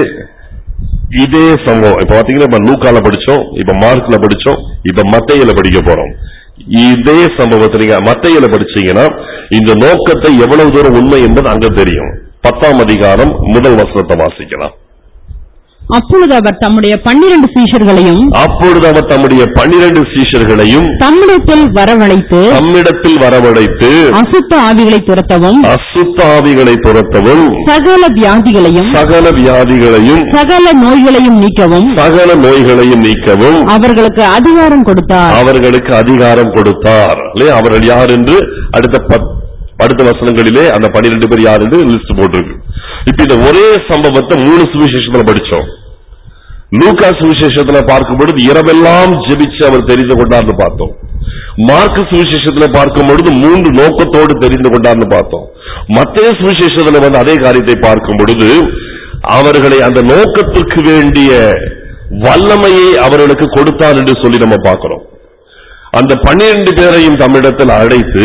இதே சம்பவம் இப்ப பாத்தீங்கன்னா இப்ப லூக்கால படிச்சோம் இப்ப மார்க்ல படிச்சோம் இப்ப மத்தையில படிக்க போறோம் இதே சம்பவத்தை நீங்க மத்தையில படிச்சீங்கன்னா இந்த நோக்கத்தை எவ்வளவு தூரம் உண்மை என்பது அங்க தெரியும் பத்தாம் அதிகாரம் முதல் வசனத்தை வாசிக்கலாம் அப்பொழுது அவர் தம்முடைய பன்னிரண்டு சீஷர்களையும் அப்பொழுது அவர் தம்முடைய பன்னிரண்டு சீஷர்களையும் தம்மிடத்தில் வரவழைத்து தம்மிடத்தில் வரவழைத்து அசுத்த ஆவிகளை துரத்தவும் அசுத்த ஆவிகளை துரத்தவும் சகல வியாதிகளையும் சகல வியாதிகளையும் சகல நோய்களையும் நீக்கவும் சகல நோய்களையும் நீக்கவும் அவர்களுக்கு அதிகாரம் கொடுத்தார் அவர்களுக்கு அதிகாரம் கொடுத்தார் இல்லையா அவர்கள் யார் என்று அடுத்த பத்- அடுத்த வசனங்களிலே அந்த பன்னிரெண்டு பேர் யார் என்று லிஸ்ட் போட்டிருக்கு இப்ப இந்த ஒரே சம்பவத்தை மூணு சுவிசேஷத்துல படிச்சோம் லூக்கா சுவிசேஷத்துல பார்க்கும் பொழுது இரவெல்லாம் ஜெபிச்சு அவர் தெரிந்து கொண்டார்னு பார்த்தோம் மார்க் சுவிசேஷத்துல பார்க்கும் பொழுது மூன்று நோக்கத்தோடு தெரிந்து கொண்டார்னு பார்த்தோம் மத்திய சுவிசேஷத்துல வந்து அதே காரியத்தை பார்க்கும் பொழுது அவர்களை அந்த நோக்கத்திற்கு வேண்டிய வல்லமையை அவர்களுக்கு கொடுத்தார் என்று சொல்லி நம்ம பார்க்கிறோம் அந்த பன்னிரண்டு பேரையும் தம்மிடத்தில் அழைத்து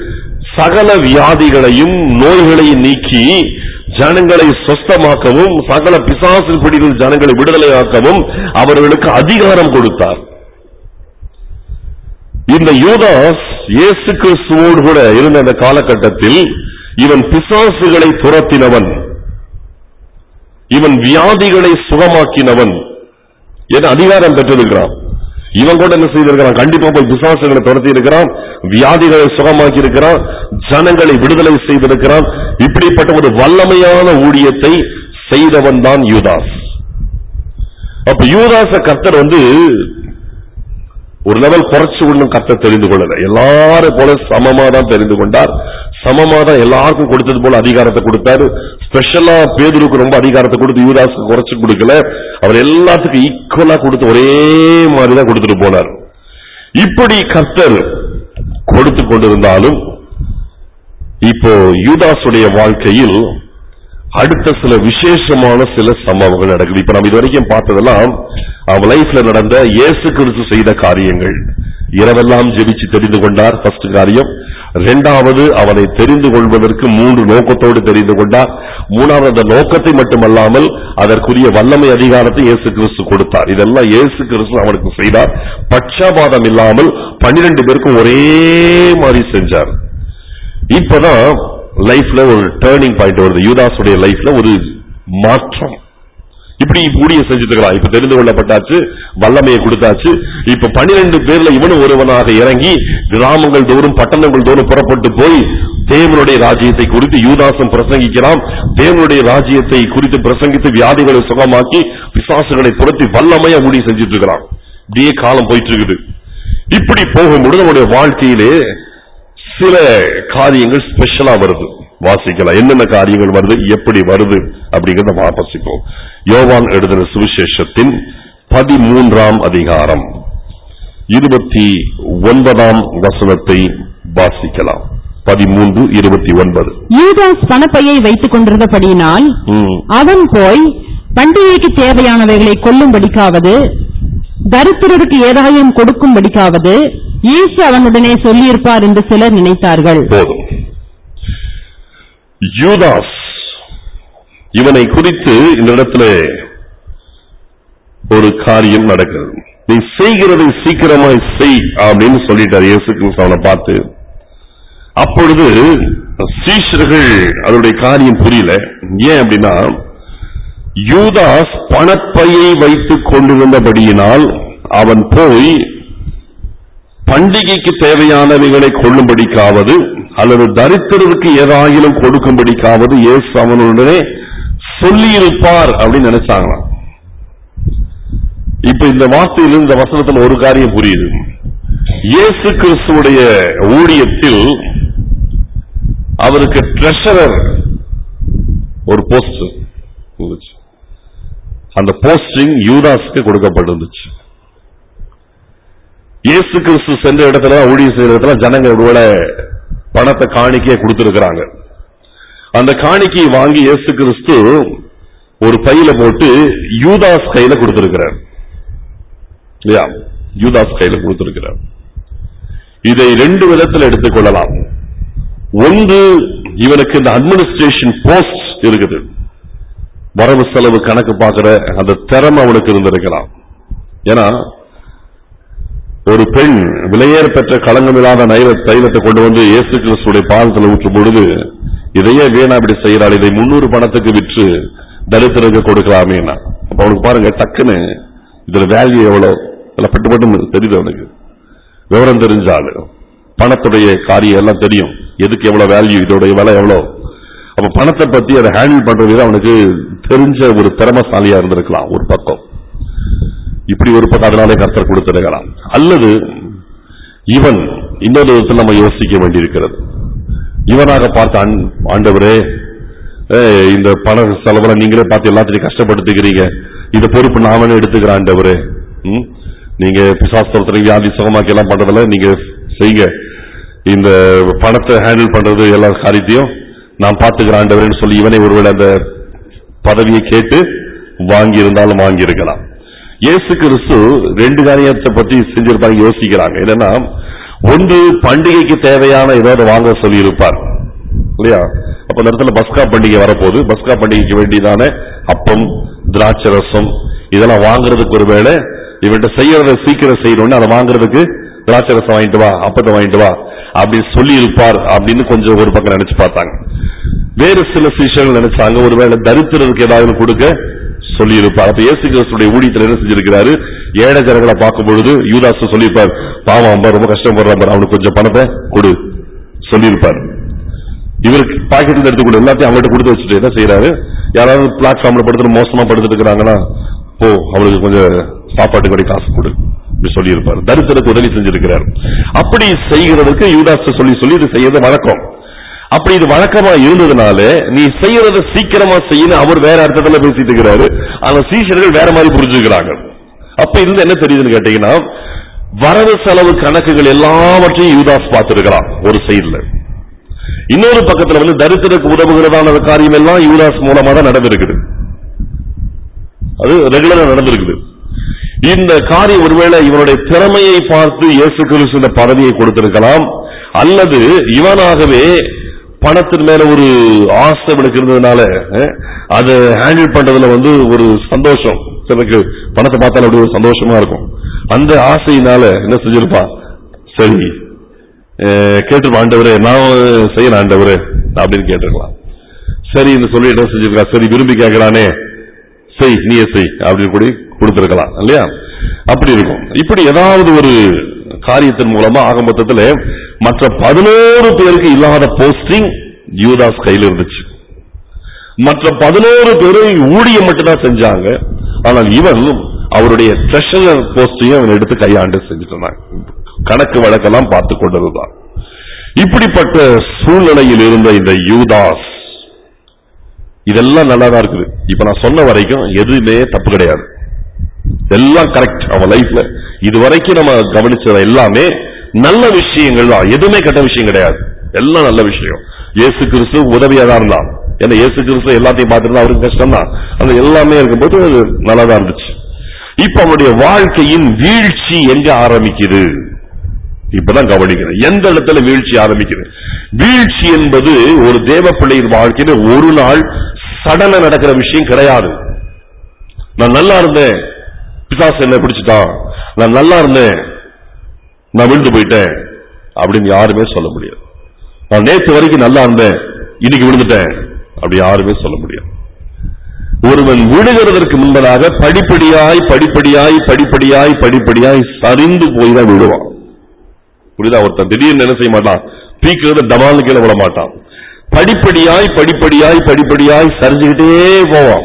சகல வியாதிகளையும் நோய்களையும் நீக்கி ஜனங்களை சொஸ்தமாக்கவும் சகல பிசாசில் பிடிக்கும் ஜனங்களை விடுதலையாக்கவும் அவர்களுக்கு அதிகாரம் கொடுத்தார் இந்த யூதாஸ் இயேசு கிறிஸ்துவோடு கூட இருந்த அந்த காலகட்டத்தில் இவன் பிசாசுகளை துரத்தினவன் இவன் வியாதிகளை சுகமாக்கினவன் என அதிகாரம் பெற்றிருக்கிறான் இவன் கூட என்ன செய்திருக்கிறான் கண்டிப்பா போய் பிசாசுகளை துரத்தி இருக்கிறான் வியாதிகளை சுகமாக்கி இருக்கிறான் ஜனங்களை விடுதலை செய்திருக்கிறான் இப்படிப்பட்ட ஒரு வல்லமையான ஊழியத்தை செய்தவன் தான் யூதாஸ் அப்ப யூதாச கர்த்தர் வந்து ஒரு லெவல் குறைச்சு ஒண்ணும் கர்த்தர் தெரிந்து கொள்ளல எல்லாரும் போல சமமா தான் தெரிந்து கொண்டார் சமமா தான் எல்லாருக்கும் கொடுத்தது போல அதிகாரத்தை கொடுத்தாரு ஸ்பெஷலா பேதுருக்கு ரொம்ப அதிகாரத்தை கொடுத்து யூதாஸுக்கு குறைச்சு கொடுக்கல அவர் எல்லாத்துக்கும் ஈக்குவலா கொடுத்து ஒரே மாதிரி தான் கொடுத்துட்டு போனார் இப்படி கர்த்தர் கொடுத்து கொண்டிருந்தாலும் இப்போ யூதாசுடைய வாழ்க்கையில் அடுத்த சில விசேஷமான சில சம்பவங்கள் நடக்குது இப்ப நம்ம இதுவரைக்கும் பார்த்ததெல்லாம் அவன் லைஃப்ல நடந்த இயேசு கிறிஸ்து செய்த காரியங்கள் இரவெல்லாம் ஜெபிச்சு தெரிந்து கொண்டார் ஃபர்ஸ்ட் காரியம் இரண்டாவது அவனை தெரிந்து கொள்வதற்கு மூன்று நோக்கத்தோடு தெரிந்து கொண்டார் மூணாவது அந்த நோக்கத்தை மட்டுமல்லாமல் அதற்குரிய வல்லமை அதிகாரத்தை இயேசு கிறிஸ்து கொடுத்தார் இதெல்லாம் இயேசு கிறிஸ்து அவனுக்கு செய்தார் பட்சபாதம் இல்லாமல் பன்னிரண்டு பேருக்கும் ஒரே மாதிரி செஞ்சார் இப்பதான் லைஃப்ல ஒரு டேர்னிங் பாயிண்ட் வருது யூதாஸுடைய லைஃப்ல ஒரு மாற்றம் இப்படி ஊழிய செஞ்சுட்டு இருக்கலாம் இப்ப தெரிந்து கொள்ளப்பட்டாச்சு வல்லமையை கொடுத்தாச்சு இப்ப பனிரெண்டு பேர்ல இவனும் ஒருவனாக இறங்கி கிராமங்கள் தோறும் பட்டணங்கள் தோறும் புறப்பட்டு போய் தேவனுடைய ராஜ்யத்தை குறித்து யூதாசம் பிரசங்கிக்கிறான் தேவனுடைய ராஜ்யத்தை குறித்து பிரசங்கித்து வியாதிகளை சுகமாக்கி பிசாசுகளை துரத்தி வல்லமையா ஊழிய செஞ்சுட்டு இருக்கிறான் இப்படியே காலம் போயிட்டு இருக்குது இப்படி போகும்பொழுது நம்முடைய வாழ்க்கையிலே சில காரியங்கள் ஸ்பெஷலா வருது வாசிக்கலாம் என்னென்ன காரியங்கள் வருது எப்படி வருது அப்படிங்கறத வாசிப்போம் யோவான் எழுதின சுவிசேஷத்தின் பதிமூன்றாம் அதிகாரம் இருபத்தி ஒன்பதாம் வசனத்தை வாசிக்கலாம் பதிமூன்று இருபத்தி ஒன்பது யூதாஸ் பணப்பையை வைத்துக் கொண்டிருந்தபடியினால் ம், அவன் போய் பண்டிகைக்கு தேவையானவைகளை கொல்லும்படிக்காவது தரித்திரருக்கு ஏதாயம் கொடுக்கும்படிக்காவது இயேசு அவனுடனே சொல்லியிருப்பார் என்று சிலர் நினைத்தார்கள் போதும் யூதாஸ் இவனை குறித்து இந்த இடத்துல ஒரு காரியம் நடக்கிறது நீ செய்கிறதை சீக்கிரமாய் செய் அப்படின்னு சொல்லிட்டார் இயேசு கிறிஸ்து அவனை பார்த்து அப்பொழுது சீஷர்கள் அதனுடைய காரியம் புரியல ஏன் அப்படின்னா யூதாஸ் பணப்பையை வைத்துக் கொண்டிருந்தபடியினால் அவன் போய் பண்டிகைக்கு தேவையானவைகளை கொள்ளும்படிக்காவது அல்லது தரித்திரருக்கு ஏதாயிலும் கொடுக்கும்படிக்காவது இயேசு அவனுடனே சொல்லியிருப்பார் அப்படின்னு நினைச்சாங்களாம் இப்ப இந்த வார்த்தையில் இந்த வசனத்துல ஒரு காரியம் புரியுது இயேசு கிறிஸ்துவுடைய ஊழியத்தில் அவருக்கு ட்ரெஷரர் ஒரு போஸ்ட் இருந்துச்சு அந்த போஸ்டிங் யூதாஸ்க்கு கொடுக்கப்பட்டிருந்துச்சு இயேசு கிறிஸ்து சென்ற இடத்துல ஊழியம் செய்யற இடத்துல ஜனங்க ஒருவேளை பணத்தை காணிக்கையை கொடுத்திருக்கிறாங்க அந்த காணிக்கையை வாங்கி இயேசு கிறிஸ்து ஒரு பையில போட்டு யூதாஸ் கையில கொடுத்திருக்கிறார் இல்லையா யூதாஸ் கையில கொடுத்திருக்கிறார் இதை ரெண்டு விதத்தில் எடுத்துக்கொள்ளலாம் ஒன்று இவனுக்கு இந்த அட்மினிஸ்ட்ரேஷன் போஸ்ட் இருக்குது வரவு செலவு கணக்கு பார்க்கிற அந்த திறமை அவனுக்கு இருந்திருக்கலாம் ஏன்னா ஒரு பெண் விலையேற பெற்ற களங்கமில்லாத நைவ தைலத்தை கொண்டு வந்து இயேசு கிறிஸ்துடைய பாதத்தில் ஊற்றும் பொழுது இதையே வீணா இப்படி செய்யறாள் இதை முன்னூறு பணத்துக்கு விற்று தரித்திரக்கு கொடுக்கலாமேனா அப்ப அவனுக்கு பாருங்க டக்குன்னு இதுல வேல்யூ எவ்வளவு இதுல பட்டு பட்டு தெரியுது அவனுக்கு விவரம் தெரிஞ்ச ஆளு பணத்துடைய காரியம் எல்லாம் தெரியும் எதுக்கு எவ்வளவு வேல்யூ இதோடைய விலை எவ்வளவு அப்ப பணத்தை பத்தி அதை ஹேண்டில் பண்றது அவனுக்கு தெரிஞ்ச ஒரு திறமசாலியா இருந்திருக்கலாம் ஒரு பக்கம் இப்படி ஒரு பக்கம் அதனாலே கர்த்தர் கொடுத்திருக்கலாம் அல்லது இவன் இன்னொரு விதத்தில் நம்ம யோசிக்க வேண்டியிருக்கிறது இவனாக பார்த்த ஆண்- ஆண்டவரே ஏய், இந்த பண செலவுல நீங்களே பார்த்து எல்லாத்தையும் கஷ்டப்படுத்துகிறீங்க இந்த பொறுப்பு நாமனே எடுத்துக்கிற ஆண்டவரே ம்? நீங்க பிசாஸ்திரத்துல வியாதி சுகமாக்கி எல்லாம் பண்றதுல நீங்க செய்யுங்க இந்த பணத்தை ஹேண்டில் பண்றது எல்லா காரியத்தையும் நான் பார்த்துக்கிறேன் ஆண்டவரேன்னு சொல்லி இவனை ஒருவேளை அந்த பதவியை கேட்டு வாங்கி இருந்தாலும் வாங்கி இருக்கலாம் இயேசு கிறிஸ்து ரெண்டு காரியத்தை பத்தி செஞ்சிருப்பாங்க யோசிக்கிறாங்க என்னன்னா ஒன்று பண்டிகைக்கு தேவையான ஏதாவது வாங்க சொல்லி இருப்பார் இல்லையா அப்ப அந்த இடத்துல பஸ்கா பண்டிகை வரப்போகுது பஸ்கா பண்டிகைக்கு வேண்டியதான அப்பம் திராட்சை ரசம் இதெல்லாம் வாங்குறதுக்கு ஒருவேளை இவன்கிட்ட செய்யறத சீக்கிரம் செய்யணும்னு அதை வாங்குறதுக்கு திராட்சை ரசம் வாங்கிட்டு வா அப்பத்தை வாங்கிட்டு வா அப்படி சொல்லி இருப்பார் அப்படின்னு கொஞ்சம் ஒரு பக்கம் நினைச்சு பார்த்தாங்க வேறு சில சிஷர்கள் நினைச்சாங்க ஒருவேளை தரித்திரருக்கு ஏதாவது கொடுக்க சொல்லி இருப்பார் அப்ப இயேசு கிறிஸ்துடைய ஊழியத்தில் என்ன செஞ்சிருக்கிறாரு ஏழை ஜனங்களை பார்க்கும் பொழுது யூதாஸ் சொல்லியிருப்பார் பாவம் அம்மா ரொம்ப கஷ்டப்படுறான் பாரு, அவனுக்கு கொஞ்சம் பணத்தை கொடு சொல்லியிருப்பார் இவருக்கு பாக்கெட்ல எடுத்து கொடு எல்லாத்தையும் அவங்கள்ட்ட கொடுத்து வச்சுட்டு என்ன செய்யறாரு யாராவது பிளாட்ஃபார்ம்ல படுத்துட்டு மோசமா படுத்துட்டு இருக்கிறாங்கன்னா போ அவளுக்கு கொஞ்சம் சாப்பாட்டு கடை காசு கொடு இப்படி சொல்லியிருப்பார் தரித்திரக்கு உதவி செஞ்சிருக்கிறார் அப்படி செய்கிறதுக்கு யூதாஸ் சொல்லி சொல்லி இது செய்யறது வழக்கம் அப்படி இது வழக்கமா இருந்ததுனால நீ செய்யறத சீக்கிரமா செய்யணும் அவர் வேற அர்த்தத்துல பேசிட்டு இருக்கிறாரு ஆனா சீஷர்கள் வேற மாதிரி புரிஞ்சுக்கிறாங்க அப்ப இருந்து என்ன தெரியுதுன்னு கேட்டீங்கன்னா வரவு செலவு கணக்குகள் எல்லாவற்றையும் யூதாஸ் பார்த்திருக்கிறான் ஒரு சைடுல இன்னொரு பக்கத்துல வந்து தரித்திரக்கு உதவுகிறதான காரியம் எல்லாம் யூதாஸ் மூலமா தான் நடந்திருக்குது அது ரெகுலரா நடந்திருக்குது இந்த காரியம் ஒருவேளை இவனுடைய திறமையை பார்த்து இயேசு கிறிஸ்து இந்த பதவியை கொடுத்திருக்கலாம் அல்லது இவனாகவே பணத்தின் மேல ஒரு ஆசை இவனுக்கு இருந்ததுனால அஹ், அதை ஹேண்டில் பண்றதுல வந்து ஒரு சந்தோஷம் சிலருக்கு பணத்தை பார்த்தாலும் அப்படி ஒரு சந்தோஷமா இருக்கும் அந்த ஆசையினால என்ன செஞ்சிருப்பான் சரி அஹ், கேட்டிருப்பான் ஆண்டவரே நான் செய்யறேன் ஆண்டவரே அப்படின்னு கேட்டிருக்கலாம் சரி இந்த சொல்லி என்ன செஞ்சிருக்கா சரி விரும்பி கேட்கிறானே செய் நீயே செய் அப்படின்னு கூட கொடுத்திருக்கலாம் இல்லையா அப்படி இருக்கும் இப்படி ஏதாவது ஒரு காரியத்தின் மூலமா ஆக மொத்தத்துல மற்ற பதினோரு பேருக்கு இல்லாத போஸ்டிங் யூதாஸ் கையில் இருந்துச்சு மற்ற பதினோரு பேரும் ஊழியம் மட்டும்தான் செஞ்சாங்க ஆனால் இவன் அவருடைய ட்ரெஷரர் போஸ்டையும் அவன் எடுத்து கையாண்டு செஞ்சுட்டு இருந்தான் கணக்கு வழக்கெல்லாம் பார்த்து கொண்டிருந்தான் இப்படிப்பட்ட சூழ்நிலையில் இருந்த இந்த யூதாஸ் இதெல்லாம் நல்லா தான் இருக்குது இப்ப நான் சொன்ன வரைக்கும் எதுவுமே தப்பு கிடையாது எல்லாம் கரெக்ட் அவன் லைஃப்ல இது வரைக்கும் நம்ம கவனிச்சது எல்லாமே நல்ல விஷயங்கள் தான் எதுவுமே கெட்ட விஷயம் கிடையாது எல்லாம் நல்ல விஷயம் இயேசு கிறிஸ்து உதவியா தான் இருந்தான் ஏன்னா இயேசு கிறிஸ்து எல்லாத்தையும் பார்த்துருந்தா அவருக்கு கஷ்டம் தான் அந்த எல்லாமே இருக்கும்போது அது நல்லா தான் இருந்துச்சு இப்ப அவனுடைய வாழ்க்கையின் வீழ்ச்சி எங்க ஆரம்பிக்குது இப்பதான் கவனிக்கணும் எந்த இடத்துல வீழ்ச்சி ஆரம்பிக்குது வீழ்ச்சி என்பது ஒரு தேவ பிள்ளையின் வாழ்க்கையில ஒரு நாள் சடன நடக்கிற விஷயம் கிடையாது நான் நல்லா இருந்தேன் பிசாசு என்ன பிடிச்சிட்டான் நான் நல்லா இருந்தேன் நான் விழுந்து போயிட்டேன் அப்படின்னு யாருமே சொல்ல முடியாது நான் நேத்து வரைக்கும் நல்லா இருந்தேன் இன்னைக்கு விழுந்துட்டேன் அப்படி யாருமே சொல்ல முடியாது ஒருவன் விழுகிறதற்கு முன்பதாக படிப்படியாய் படிப்படியாய் படிப்படியாய் படிப்படியாய் சரிந்து போய் தான் விழுவான் புரியுதா ஒருத்தன் திடீர்னு என்ன செய்ய மாட்டான் பீக்கிறது டமால்னு கீழே விட மாட்டான் படிப்படியாய் படிப்படியாய் படிப்படியாய் சரிஞ்சுக்கிட்டே போவான்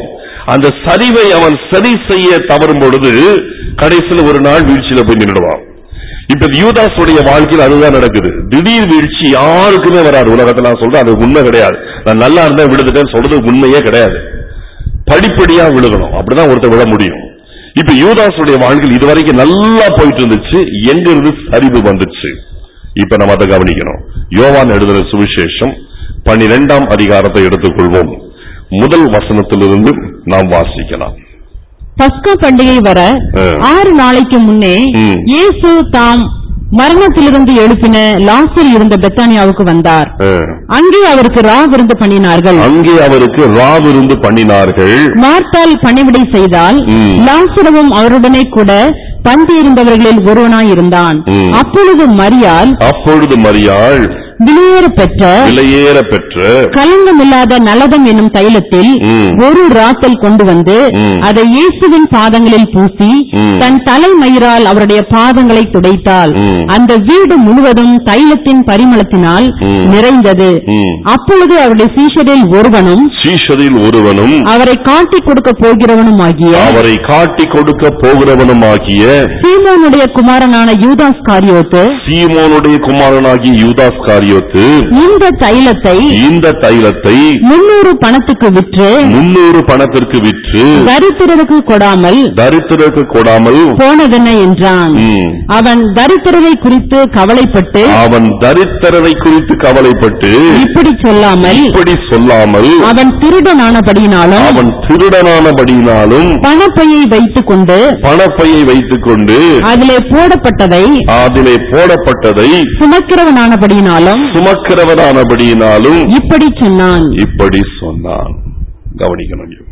அந்த சரிவை அவன் சரி செய்ய தவறும் பொழுது கடைசியில் ஒரு நாள் வீழ்ச்சியில போய் நின்றுடுவான் இப்ப யூதாஸுடைய வாழ்க்கையில் அதுதான் நடக்குது திடீர் வீழ்ச்சி யாருக்குமே வராது உலகத்துல நான் சொல்றேன் அது உண்மை கிடையாது நான் நல்லா இருந்தேன் விழுதுட்டேன்னு சொல்றது உண்மையே கிடையாது படிப்படியா விழுகணும் அப்படிதான் ஒருத்தர் விழ முடியும் இப்ப யூதாஸுடைய வாழ்க்கையில் இதுவரைக்கும் நல்லா போயிட்டு இருந்துச்சு எங்க இருந்து சரிவு வந்துச்சு இப்ப நம்ம அதை கவனிக்கணும் யோவான் எழுதுற சுவிசேஷம் பன்னிரெண்டாம் அதிகாரத்தை எடுத்துக்கொள்வோம் முதல் வசனத்திலிருந்து நாம் வாசிக்கலாம் பஸ்கா பண்டிகை வர ஆ. ஆறு நாளைக்கு முன்னே ம். இயேசு தாம் மரணத்திலிருந்து எழுப்பின லாசர் இருந்த பெத்தானியாவுக்கு வந்தார் அஹ், அங்கே அவருக்கு ரா விருந்து பண்ணினார்கள் அங்கே அவருக்கு ராவிருந்து பண்ணினார்கள் மார்த்தால் பணிவிடை செய்தால் ம். லாசரவும் அவருடனே கூட பந்தியிருந்தவர்களில் ஒருவனாயிருந்தான் ம். அப்பொழுது மரியாள் அப்பொழுது மரியாள் விலையேற பெற்ற விலையேற பெற்ற கலங்கமில்லாத நலதம் என்னும் தைலத்தில் ம். ஒரு ராத்தல் கொண்டு வந்து ம். அதை இயேசுவின் பாதங்களில் பூசி ம். தன் தலைமயிரால் அவருடைய பாதங்களை துடைத்தாள் ம். அந்த வீடு முழுவதும் தைலத்தின் பரிமளத்தினால் ம். நிறைந்தது ம். அப்பொழுது அவருடைய சீஷரில் ஒருவனும் சீஷரில் ஒருவனும் அவரை காட்டிக் கொடுக்க போகிறவனுமாகிய அவரை காட்டி கொடுக்க போகிறவனுமாகிய சீமோனுடைய குமாரனான யூதாஸ் காரியோத்து சீமோனுடைய குமாரனாகிய யூதாஸ் காரியோத்து இந்த தைலத்தை இந்த தைலத்தை முன்னூறு பணத்துக்கு விற்று முன்னூறு பணத்திற்கு விற்று தரித்திரருக்கு கொடாமல் தரித்திரருக்கு கொடாமல் போனதென்ன என்றான் ம், அவன் தரித்திரரை குறித்து கவலைப்பட்டு அவன் தரித்திரரை குறித்து கவலைப்பட்டு இப்படி சொல்லாமல் இப்படி சொல்லாமல் அவன் திருடனானபடியினாலும் அவன் திருடனானபடியினாலும் பணப்பையை வைத்துக் கொண்டு பணப்பையை வைத்துக் கொண்டு அதிலே போடப்பட்டதை அதிலே போடப்பட்டதை சுமக்கிறவனானபடியினாலும் சுமக்கிறவனானபடியினாலும் இப்படி சொன்னான் இப்படி சொன்னான் கவனிக்கணும் இங்க.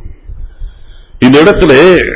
இந்த இடத்துல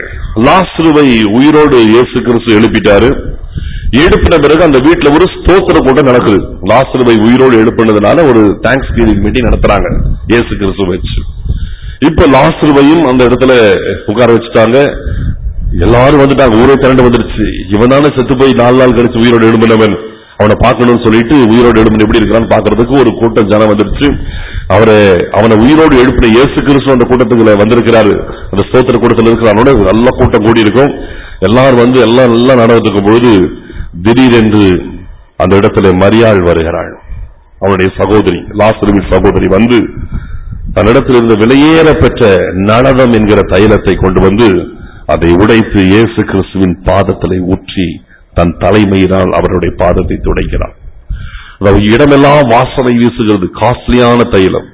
லாஸ்ருவை உயிரோடு இயேசு கிறிஸ்து எழுப்பிட்டாரு எழுப்பின பிறகு அந்த வீட்டுல ஒரு ஸ்தோத்திர கூட்டம் நடக்குது லாஸ்ருவை உயிரோடு எழுப்பினதுனால ஒரு தேங்க்ஸ் கிவிங் மீட்டிங் நடத்துறாங்க இயேசு கிறிஸ்து வச்சு இப்ப லாஸ்ருவையும் அந்த இடத்துல உட்கார வச்சுட்டாங்க எல்லாரும் வந்துட்டாங்க ஊரே திரண்டு வந்துருச்சு இவன் தானே செத்து போய் நாலு நாள் கழிச்சு உயிரோடு எழும்பினவன் அவனை பார்க்கணும்னு சொல்லிட்டு உயிரோடு எழுப்பின எப்படி இருக்கிறான்னு பாக்குறதுக்கு ஒரு கூட்டம் ஜனம் வந்துருச்சு அவரை அவனை உயிரோடு எழுப்பின இயேசு கிறிஸ்து அந்த கூட்டத்துக்குள்ள வந்திருக்கிறாரு அந்த ஸ்தோத்திர கூட்டத்தில் இருக்கிறானோட நல்ல கூட்டம் கூடி இருக்கும் எல்லாரும் வந்து எல்லாம் நல்லா நடந்துக்கும் பொழுது திடீரென்று அந்த இடத்துல மரியாள் வருகிறாள் அவனுடைய சகோதரி லாசருவின் சகோதரி வந்து தன்னிடத்தில் இருந்த விலையேற பெற்ற நளதம் என்கிற தைலத்தை கொண்டு வந்து அதை உடைத்து இயேசு கிறிஸ்துவின் பாதத்திலே ஊற்றி தன் தலைமையினால் அவருடைய பாதத்தை துடைக்கிறார் அதாவது இடமெல்லாம் வாசனை வீசுகிறது காஸ்ட்லியான தைலம்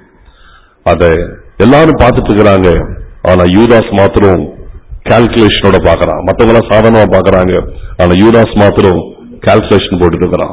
அத எல்லாரும் பார்த்துட்டு இருக்கிறாங்க ஆனா யூதாஸ் மாத்திரம் கால்குலேஷனோட பாக்குறான் மத்தவங்க எல்லாம் சாதாரணமா பாக்குறாங்க ஆனா யூதாஸ் மாத்திரம் கால்குலேஷன் போட்டுட்டு இருக்கிறான்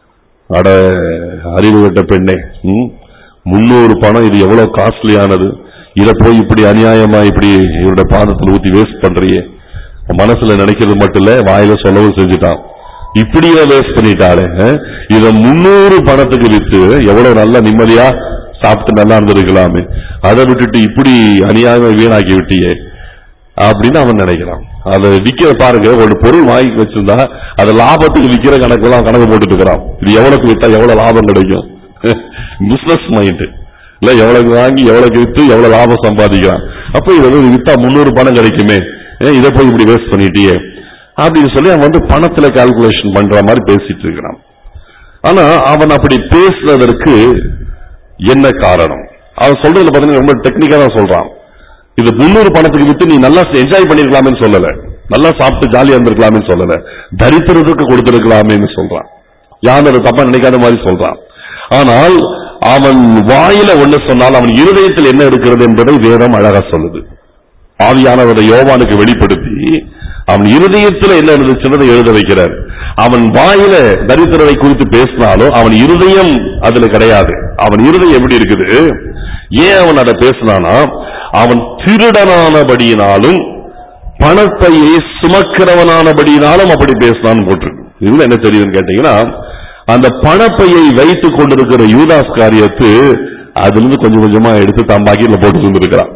அட அறிவு கட்ட பெண்ணே ம்? முன்னூறு பணம் இது எவ்வளவு காஸ்ட்லியானது இத போய் இப்படி அநியாயமா இப்படி இவருடைய பாதத்துல ஊத்தி வேஸ்ட் பண்றியே உன் மனசுல நினைக்கிறது மட்டும் இல்ல வாயில சொல்லவும் செஞ்சுட்டான் இப்படியே வேஸ்ட் பண்ணிட்டாளே அஹ்? இத முன்னூறு பணத்துக்கு வித்து எவ்வளவு நல்ல நிம்மதியா சாப்பிட்டு நல்லா இருந்திருக்கலாமே அதை விட்டுட்டு இப்படி அநியாயமா வீணாக்கி விட்டியே அப்படின்னு அவன் நினைக்கிறான் அதை விக்கிற பாருங்க ஒரு பொருள் வாங்கி வச்சிருந்தா அதை லாபத்துக்கு விக்கிற கணக்கெல்லாம் கணக்கு போட்டுட்டு இருக்கிறான் இது எவ்வளவுக்கு வித்தா எவ்வளவு லாபம் கிடைக்கும் பிசினஸ் மைண்ட் இல்ல எவ்வளவு வாங்கி எவ்வளவு வித்து எவ்வளவு லாபம் சம்பாதிக்கிறான் அப்ப இது வந்து வித்தா முன்னூறு பணம் கிடைக்குமே ஏன் இதை போய் இப்படி வேஸ்ட் பண்ணிட்டியே அப்படின்னு சொல்லி அவன் வந்து பணத்துல கால்குலேஷன் பண்ற மாதிரி பேசிட்டு இருக்கிறான் ஆனா அவன் அப்படி பேசுனதற்கு என்ன காரணம் அவன் சொல்றதுல பாத்தீங்கன்னா ரொம்ப டெக்னிக்கா தான் சொல்றான் இது முன்னூறு பணத்துக்கு வித்து நீ நல்லா என்ஜாய் பண்ணிருக்கலாமே சொல்லல நல்லா சாப்பிட்டு ஜாலியா இருந்திருக்கலாமே சொல்லல தரித்திரத்துக்கு கொடுத்திருக்கலாமேன்னு சொல்றான் யாரும் அதை தப்பா நினைக்காத மாதிரி சொல்றான் ஆனால் அவன் வாயில ஒண்ணு சொன்னால் அவன் இருதயத்தில் என்ன இருக்கிறது என்பதை வேதம் அழகா சொல்லுது ஆவியானவரை யோவானுக்கு வெளிப்படுத்தி அவன் இருதயத்தில் என்ன இருந்துச்சுன்றதை எழுத வைக்கிறார் அவன் வாயில தரித்திரரை குறித்து பேசினாலும் அவன் இருதயம் அதுல கிடையாது அவன் இருதயம் எப்படி இருக்குது ஏன் அவன் அதை பேசினானா அவன் திருடனானபடியினாலும் பணப்பையை சுமக்கிறவனானபடியினாலும் அப்படி பேசினான்னு போட்டிருக்கு இதுல என்ன தெரியுதுன்னு கேட்டீங்கன்னா அந்த பணப்பையை வைத்துக் கொண்டிருக்கிற யூதாஸ் காரியத்து அதுல இருந்து கொஞ்சம் கொஞ்சமா எடுத்து தன் பாக்கெட்ல போட்டு இருந்திருக்கிறான்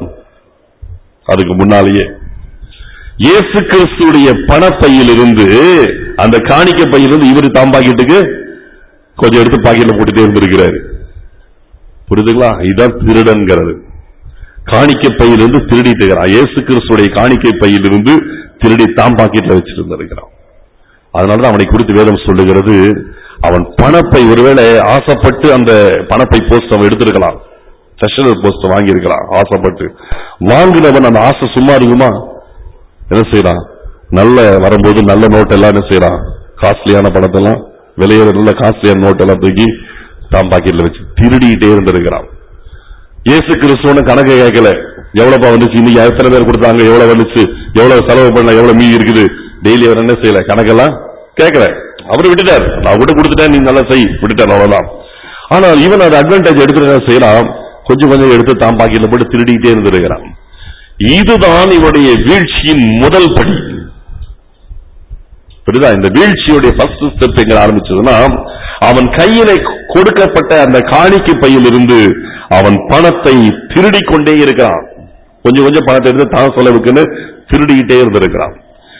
அதுக்கு முன்னாலேயே இயேசு கிறிஸ்துடைய பணப்பையிலிருந்து அந்த காணிக்க பையிலிருந்து இவர் தாம் பாக்கெட்டுக்கு கொஞ்சம் எடுத்து பாக்கெட்ல போட்டுட்டே இருந்திருக்கிறாரு புரியுதுங்களா இதான் திருடன்கிறது காணிக்கை பையிலிருந்து திருடிட்டு இருக்கிறான் இயேசு கிறிஸ்துடைய காணிக்கை பையிலிருந்து திருடி தாம் பாக்கெட்ல வச்சிருந்திருக்கிறான் அதனாலதான் அவனை குறித்து வேதம் சொல்லுகிறது அவன் பணப்பை ஒருவேளை ஆசைப்பட்டு அந்த பணப்பை போஸ்ட் அவன் எடுத்திருக்கலாம் ட்ரெஷரர் போஸ்ட் வாங்கி இருக்கலாம் ஆசைப்பட்டு வாங்கினவன் அந்த ஆசை சும்மா இருக்குமா என்ன செய்யறான் நல்ல வரும்போது நல்ல நோட் எல்லாம் என்ன செய்யறான் காஸ்ட்லியான பணத்தெல்லாம் விலையில நல்ல காஸ்ட்லியான நோட் எல்லாம் தூக்கி தாம் பாக்கெட்ல வச்சு திருடிட்டே இருந்திருக்கிறான் இயேசு கிறிஸ்துவன கணக்கு கேட்கல எவ்வளவுப்பா வந்துச்சு இன்னைக்கு எத்தனை பேர் கொடுத்தாங்க எவ்வளவு வந்துச்சு எவ்வளவு செலவு பண்ண எவ்வளவு மீதி இருக்குது டெய்லி அவர் என்ன செய்யல கணக்கெல்லாம் கேட்கல அவரு விட்டுட்டார் நான் கூட கொடுத்துட்டேன் நீ நல்லா செய் விட்டுட்டார் அவ்வளவுதான் ஆனால் இவன் அது அட்வான்டேஜ் எடுத்துட்டு என்ன செய்யறான் கொஞ்சம் கொஞ்சம் எடுத்து தான் பாக்கெட்ல போட்டு திருடிட்டே இருந்திருக்கிறான் இதுதான் இவனுடைய வீழ்ச்சியின் முதல் படி புரியுதா இந்த வீழ்ச்சியுடைய ஃபர்ஸ்ட் ஸ்டெப் எங்க ஆரம்பிச்சதுன்னா அவன் கையில கொடுக்கப்பட்ட அந்த காணிக்கை பையிலிருந்து அவன் பணத்தை திருடிக் கொண்டே இருக்கிறான் கொஞ்சம் கொஞ்சம் பணத்தை எடுத்து தான் செலவுக்குன்னு திருடிக்கிட்டே இருந்திருக்கிறான்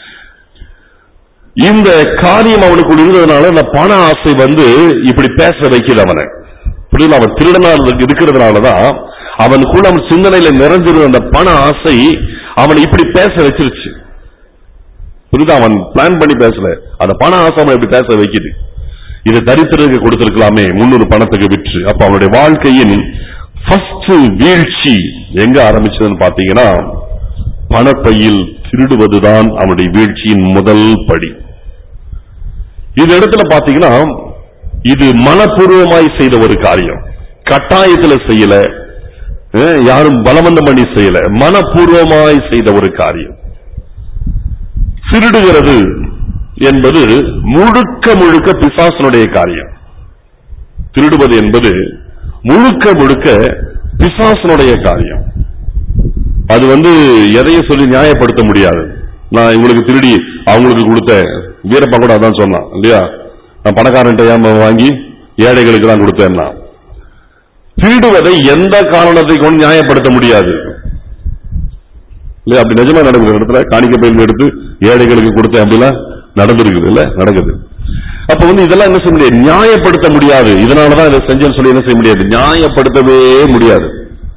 இந்த காரியம் அவனுக்குள் இருந்ததுனால அந்த பண ஆசை வந்து இப்படி பேச வைக்குது அவனை புரியுது அவன் திருடனா இருக்கிறதுனாலதான் அவனுக்குள்ள அவன் சிந்தனையில நிறைஞ்சிருந்த அந்த பண ஆசை அவனை இப்படி பேச வச்சிருச்சு புரியுதா அவன் பிளான் பண்ணி பேசல அந்த பண ஆசை அவனை இப்படி பேச வைக்குது இது தரித்திரருக்கு கொடுத்திருக்கலாமே முன்னூறு பணத்துக்கு விற்று அப்ப அவனுடைய வாழ்க்கையின் ஃபர்ஸ்ட் வீழ்ச்சி எங்க ஆரம்பிச்சதுன்னு பாத்தீங்கன்னா பணப்பையில் திருடுவதுதான் அவனுடைய வீழ்ச்சியின் முதல் படி இந்த இடத்துல பாத்தீங்கன்னா இது மனப்பூர்வமாய் செய்த ஒரு காரியம் கட்டாயத்துல செய்யல அஹ், யாரும் பலவந்தம் பண்ணி செய்யல மனப்பூர்வமாய் செய்த ஒரு காரியம் திருடுகிறது என்பது முழுக்க முழுக்க பிசாசனுடைய காரியம் திருடுவது என்பது முழுக்க முழுக்க பிசாசனுடைய காரியம் அது வந்து எதையும் சொல்லி நியாயப்படுத்த முடியாது நான் இவங்களுக்கு திருடி அவங்களுக்கு கொடுத்தேன் வீரப்பா கூட அதான் சொன்னான் இல்லையா நான் பணக்காரன்ட்ட ஏன் வாங்கி ஏழைகளுக்கு தான் கொடுத்தேன்னா திருடுவதை எந்த காரணத்தை கொண்டு நியாயப்படுத்த முடியாது இல்லையா அப்படி நிஜமா நடக்குது இடத்துல காணிக்க பயிர் எடுத்து ஏழைகளுக்கு கொடுத்தேன் அப்படிலாம் நடந்திருக்குது இல்ல நடக்குது அப்ப வந்து இதெல்லாம் என்ன செய்ய முடியாது நியாயப்படுத்த முடியாது இதனாலதான் இதை செஞ்சேன்னு சொல்லி என்ன செய்ய முடியாது நியாயப்படுத்தவே முடியாது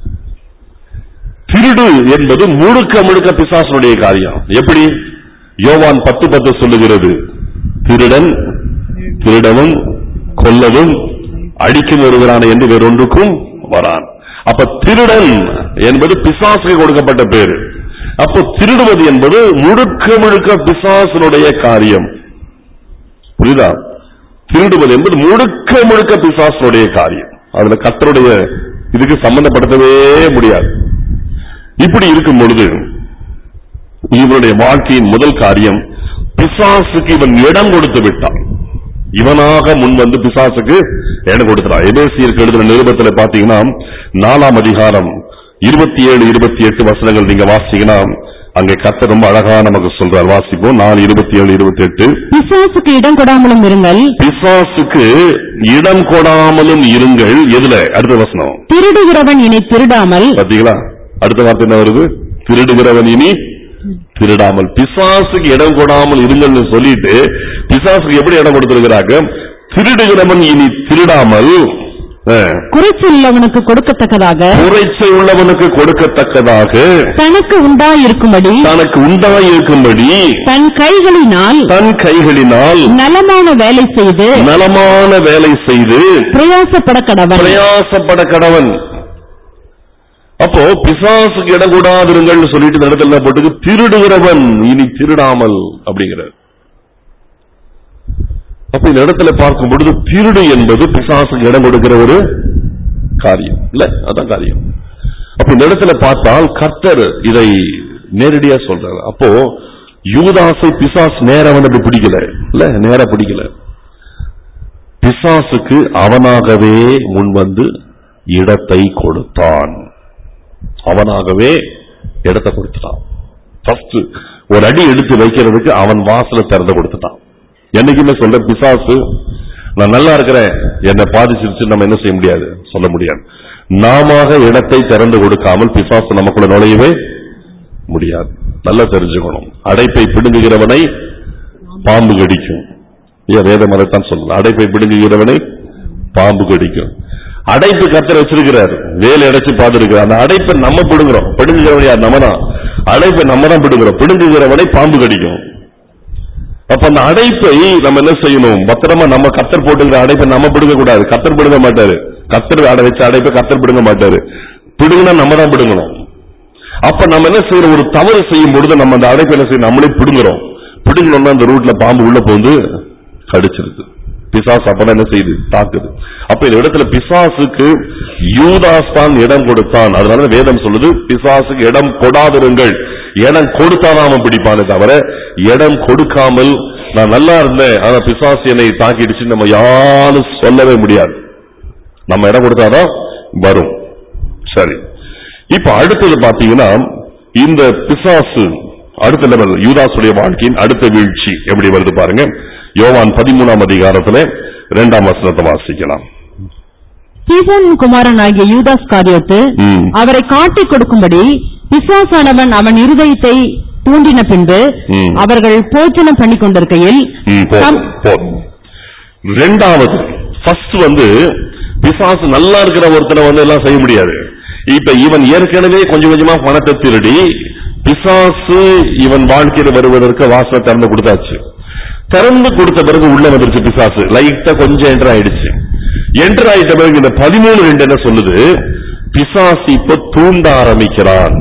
திருடு என்பது முழுக்க முழுக்க பிசாசனுடைய காரியம் எப்படி யோவான் பத்து பத்து சொல்லுகிறது திருடன் திருடவும் கொல்லவும் அடிக்கும் வருகிறான் என்று வேறொன்றுக்கும் வரான் அப்ப திருடன் என்பது பிசாசுக்கு கொடுக்கப்பட்ட பேரு அப்போ திருடுவது என்பது முழுக்க முழுக்க பிசாசனுடைய காரியம் புரியுதா திருடுவது என்பது முழுக்க முழுக்க பிசாசனுடைய காரியம் அதுல கர்த்தருடைய இதுக்கு சம்பந்தப்படுத்தவே முடியாது இப்படி இருக்கும் பொழுது இவனுடைய வாழ்க்கையின் முதல் காரியம் பிசாசுக்கு இவன் இடம் கொடுத்து விட்டான் இவனாக முன் வந்து பிசாசுக்கு இடம் கொடுத்தான் எபேசியருக்கு எழுதின நிருபத்துல பாத்தீங்கன்னா நாலாம் அதிகாரம் இருபத்தி ஏழு இருபத்தி எட்டு வசனங்கள் நீங்க வாசிங்கன்னா அங்கே கர்த்தர் ரொம்ப அழகா நமக்கு சொல்றார் வாசிப்போம் நாலு இருபத்தி ஏழு இருபத்தி எட்டு பிசாசுக்கு இடம் கொடாமலும் இருங்கள் பிசாசுக்கு இடம் கொடாமலும் இருங்கள் எதுல அடுத்த வசனம் திருடுகிறவன் இனி திருடாமல் பாத்தீங்களா அடுத்த வார்த்தை என்ன வருது திருடுகிறவன் இனி திருடாமல் பிசாசுக்கு இடம் கொடாமல் இருங்கள்னு சொல்லிட்டு பிசாசுக்கு எப்படி இடம் கொடுத்திருக்கிறாங்க திருடுகிறவன் இனி திருடாமல் அஹ், குறைச்சல் கொடுக்கத்தக்கதாக குறைச்சல் உள்ளவனுக்கு கொடுக்கத்தக்கதாக தனக்கு உண்டாயிருக்கும்படி தனக்கு உண்டாயிருக்கும்படி தன் கைகளினால் தன் கைகளினால் நலமான வேலை செய்து நலமான வேலை செய்து பிரயாசப்பட கடவன் பிரயாசப்பட கடவன் அப்போ பிசாசுக்கு இடம் கூடாதிருங்கள்னு சொல்லிட்டு இந்த இடத்துல என்ன போட்டுக்கு திருடுகிறவன் இனி திருடாமல் அப்படிங்கிறார் அப்ப இந்த இடத்துல பார்க்கும் பொழுது திருடு என்பது பிசாசுக்கு இடம் கொடுக்கிற ஒரு காரியம் இல்ல அதான் காரியம் அப்ப இந்த இடத்துல பார்த்தால் கர்த்தர் இதை நேரடியா சொல்றாரு அப்போ யூதாசை பிசாஸ் நேரா வந்து அப்படி பிடிக்கல இல்ல நேரா பிடிக்கல பிசாசுக்கு அவனாகவே முன் வந்து இடத்தை கொடுத்தான் அவனாகவே இடத்தை கொடுத்துட்டான் ஃபர்ஸ்ட் ஒரு அடி எடுத்து வைக்கிறதுக்கு அவன் வாசல திறந்து கொடுத்துட்டான் என்னைக்குமே சொல்ற பிசாசு நான் நல்லா இருக்கிறேன் என்னை பாதிச்சிருச்சு நம்ம என்ன செய்ய முடியாது சொல்ல முடியாது நாம இடத்தை திறந்து கொடுக்காமல் பிசாசு நமக்குள்ள நுழையவே முடியாது நல்லா தெரிஞ்சுக்கணும் அடைப்பை பிடுங்குகிறவனை பாம்பு கடிக்கும் ஏன் வேதம் அதைத்தான் சொல்லலாம் அடைப்பை பிடுங்குகிறவனை பாம்பு கடிக்கும் அடைப்பு கத்தர் வச்சிருக்கிறார் வேலை அடைச்சு பார்த்திருக்கிறார் அந்த அடைப்பை நம்ம பிடுங்குறோம் பிடுங்குகிறவன் யார் நம்ம தான் அடைப்பை நம்ம தான் பிடுங்குறோம் பிடுங்குகிறவனை பாம்பு கடிக்கும் அப்ப அந்த அடைப்பை நம்ம என்ன செய்யணும் பத்திரமா நம்ம கத்தர் போட்டுக்கிற அடைப்பை நம்ம பிடுங்க கூடாது கத்தர் பிடுங்க மாட்டாரு கத்தர் அடை வச்ச அடைப்பை கத்தர் பிடுங்க மாட்டாரு பிடுங்கினா நம்ம தான் பிடுங்கணும் அப்ப நம்ம என்ன செய்யறோம் ஒரு தவறு செய்யும் பொழுது நம்ம அந்த அடைப்பை என்ன செய்யணும் நம்மளே பிடுங்குறோம் பிடுங்கணும்னா அந்த ரூட்ல பாம்பு உள்ள போந்து கடிச்சிருது பிசாசு அப்பதான் என்ன செய்யுது தாக்குது அப்ப இந்த இடத்துல பிசாசுக்கு யூதாஸ் தான் இடம் கொடுத்தான் அதனால வேதம் சொல்லுது பிசாசுக்கு இடம் கொடாதிருங்கள் இடம் கொடுத்தாதான் அவன் பிடிப்பானே தவிர இடம் கொடுக்காமல் நான் நல்லா இருந்தேன் ஆனா பிசாசு என்னை தாக்கிடுச்சு நம்ம யாரும் சொல்லவே முடியாது நம்ம இடம் கொடுத்தாதான் வரும் சரி இப்ப அடுத்தது பாத்தீங்கன்னா இந்த பிசாசு அடுத்த லெவல் யூதாசுடைய வாழ்க்கையின் அடுத்த வீழ்ச்சி எப்படி வருது பாருங்க யோவான் பதிமூணாம் அதிகாரத்துல இரண்டாம் வசனத்தை வாசிக்கலாம் சீசனின் குமாரன் ஆகிய யூதாஸ் காரியத்து ம். அவரை காட்டிக் கொடுக்கும்படி பிசாசானவன் அவன் இருதயத்தை தூண்டின பின்பு ம். அவர்கள் போச்சனம் பண்ணிக் கொண்டிருக்கையில் ம், போதும், தம்- போதும். ரெண்டாவது ஃபர்ஸ்ட் வந்து பிசாசு நல்லா இருக்கிற ஒருத்தனை வந்து எல்லாம் செய்ய முடியாது இப்ப இவன் ஏற்கனவே கொஞ்சம் கொஞ்சமா பணத்தை திருடி பிசாசு இவன் வாழ்க்கையில் வருவதற்கு வாசலை திறந்து கொடுத்தாச்சு திறந்து கொடுத்த பிறகு உள்ள வந்துருச்சு பிசாசு லைட்டா கொஞ்சம் என்டர் ஆயிடுச்சு என்டர் ஆயிட்ட பிறகு இந்த பதிமூணு ரெண்டு என்ன சொல்லுது பிசாசு இப்ப தூண்ட ஆரம்பிக்கிறான்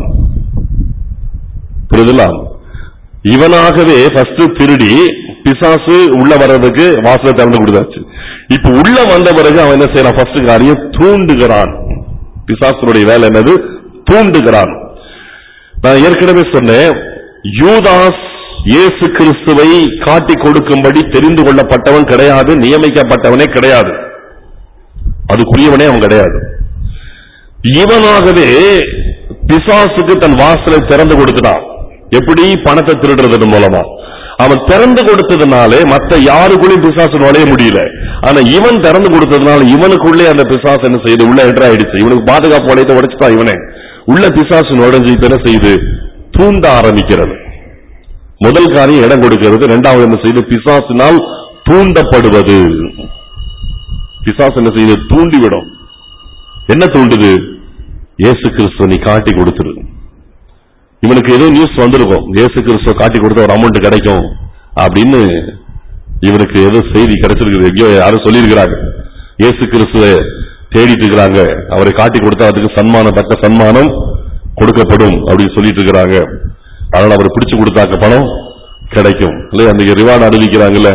புரியுதுல இவனாகவே ஃபர்ஸ்ட் திருடி பிசாசு உள்ள வர்றதுக்கு வாசலை திறந்து கொடுத்தாச்சு இப்ப உள்ள வந்த பிறகு அவன் என்ன செய்யறான் ஃபர்ஸ்ட் காரியம் தூண்டுகிறான் பிசாசுடைய வேலை என்னது தூண்டுகிறான் நான் ஏற்கனவே சொன்னேன் யூதாஸ் இயேசு கிறிஸ்துவை காட்டிக் கொடுக்கும்படி தெரிந்து கொள்ளப்பட்டவன் கிடையாது நியமிக்கப்பட்டவனே கிடையாது அதுக்குரியவனே அவன் கிடையாது இவனாகவே பிசாசுக்கு தன் வாசலை திறந்து கொடுத்துட்டான் எப்படி பணத்தை திருடுறது மூலமா அவன் திறந்து கொடுத்ததுனாலே மத்த யாருக்குள்ளேயும் பிசாசு நுழைய முடியல ஆனா இவன் திறந்து கொடுத்ததுனால இவனுக்குள்ளே அந்த பிசாசு என்ன செய்யுது உள்ள என்டர் ஆயிடுச்சு இவனுக்கு பாதுகாப்பு வளையத்தை உடைச்சுட்டான் இவனே உள்ள பிசாசு நுழைஞ்சு இப்ப என்ன செய்யுது தூண்ட ஆரம்பிக்கிறது முதல் காரியம் இடம் கொடுக்கிறது இரண்டாவது என்ன செய்யுது பிசாசினால் தூண்டப்படுவது பிசாசு என்ன செய்யுது தூண்டிவிடும் என்ன தூண்டுது இயேசு கிறிஸ்துவ நீ காட்டி கொடுத்துரு இவனுக்கு ஏதோ நியூஸ் வந்திருக்கும் இயேசு கிறிஸ்துவ காட்டி கொடுத்த ஒரு அமௌண்ட் கிடைக்கும் அப்படின்னு இவனுக்கு ஏதோ செய்தி கிடைச்சிருக்குது எங்கேயோ யாரும் சொல்லியிருக்கிறாங்க இயேசு கிறிஸ்துவ தேடிட்டு இருக்கிறாங்க அவரை காட்டி கொடுத்தா அதுக்கு சன்மானம் தக்க சன்மானம் கொடுக்கப்படும் அப்படின்னு சொல்லிட்டு இருக்கிறாங்க அதனால அவரை பிடிச்சு கொடுத்தாக்க பணம் கிடைக்கும் இல்லையா அன்னைக்கு ரிவார்டு அறிவிக்கிறாங்கல்ல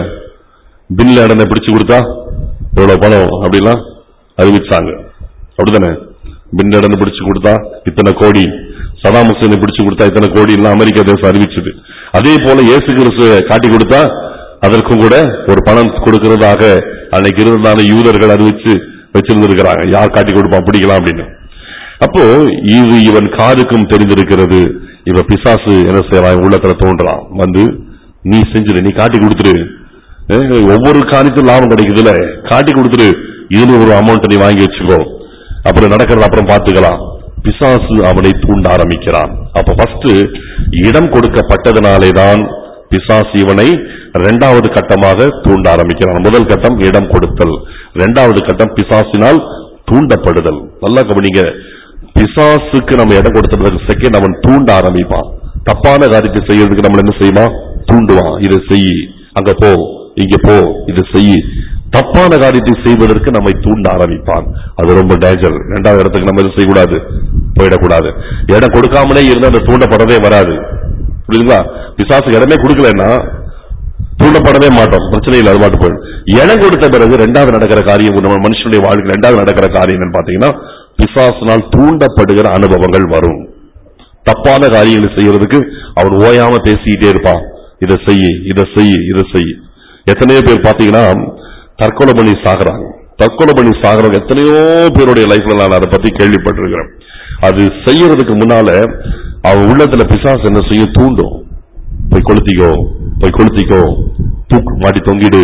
பின் லேடனை பிடிச்சு கொடுத்தா இவ்வளவு பணம் அப்படிலாம் அறிவிச்சாங்க அப்படிதானே பின் லேடனை பிடிச்சு கொடுத்தா இத்தனை கோடி சதாம் ஹுசேனை பிடிச்சு கொடுத்தா இத்தனை கோடி எல்லாம் அமெரிக்க தேசம் அறிவிச்சது அதே போல இயேசு கிறிஸ்துவ காட்டி கொடுத்தா அதற்கும் கூட ஒரு பணம் கொடுக்கிறதாக அன்னைக்கு இருந்ததான யூதர்கள் அறிவிச்சு வச்சிருந்திருக்கிறாங்க யார் காட்டி கொடுப்பான் பிடிக்கலாம் அப்படின்னு அப்போ இது இவன் காதுக்கும் தெரிந்திருக்கிறது இவ பிசாசு என்ன செய்யறான் உள்ளத்துல தோன்றான் வந்து நீ செஞ்சிரு நீ காட்டி கொடுத்துரு அஹ் ஒவ்வொரு காரியத்திலும் லாபம் கிடைக்குதுல காட்டி கொடுத்துரு இதுல ஒரு அமௌண்ட் நீ வாங்கி வச்சுக்கோ அப்புறம் நடக்கிறத அப்புறம் பார்த்துக்கலாம் பிசாசு அவனை தூண்ட ஆரம்பிக்கிறான் அப்ப ஃபர்ஸ்ட் இடம் கொடுக்கப்பட்டதனாலே தான் பிசாசு இவனை இரண்டாவது கட்டமாக தூண்ட ஆரம்பிக்கிறான் முதல் கட்டம் இடம் கொடுத்தல் இரண்டாவது கட்டம் பிசாசினால் தூண்டப்படுதல் நல்லா கவனிங்க பிசாசுக்கு நம்ம இடம் கொடுத்ததுக்கு செகண்ட் அவன் தூண்ட ஆரம்பிப்பான் தப்பான காரியத்தை செய்யறதுக்கு நம்மள என்ன செய்வான் தூண்டுவான் இதை செய் அங்க போ இங்க போ இதை செய் தப்பான காரியத்தை செய்வதற்கு நம்மை தூண்ட ஆரம்பிப்பான் அது ரொம்ப டேஞ்சர் இரண்டாவது இடத்துக்கு நம்ம எதுவும் செய்யக்கூடாது போயிடக்கூடாது இடம் கொடுக்காமலே இருந்தா அந்த தூண்டப்படவே வராது புரியுதுங்களா பிசாசுக்கு இடமே கொடுக்கலன்னா தூண்டப்படவே மாட்டோம் பிரச்சனை இல்லை அது பாட்டு போயிடும் இடம் கொடுத்த பிறகு ரெண்டாவது நடக்கிற காரியம் நம்ம மனுஷனுடைய வாழ்க்கை ரெண்டாவது நடக்கிற காரியம் என்னன்னு பாத்தீங்கன்னா பிசாசினால் தூண்டப்படுகிற அனுபவங்கள் வரும் தப்பான காரியங்களை செய்யறதுக்கு அவன் ஓயாம பேசிக்கிட்டே இருப்பான் இதை செய் இதை செய் இதை செய் எத்தனையோ பேர் பாத்தீங்கன்னா தற்கொலை பண்ணி சாகுறாங்க தற்கொலை பண்ணி சாகுறவங்க எத்தனையோ பேருடைய லைஃப்ல நான் அதை பத்தி கேள்விப்பட்டிருக்கிறேன் அது செய்யறதுக்கு முன்னால அவன் உள்ளத்துல பிசாசு என்ன செய்ய தூண்டும் போய் கொளுத்திக்கோ போய் கொளுத்திக்கோ தூக்கு மாட்டி தொங்கிடு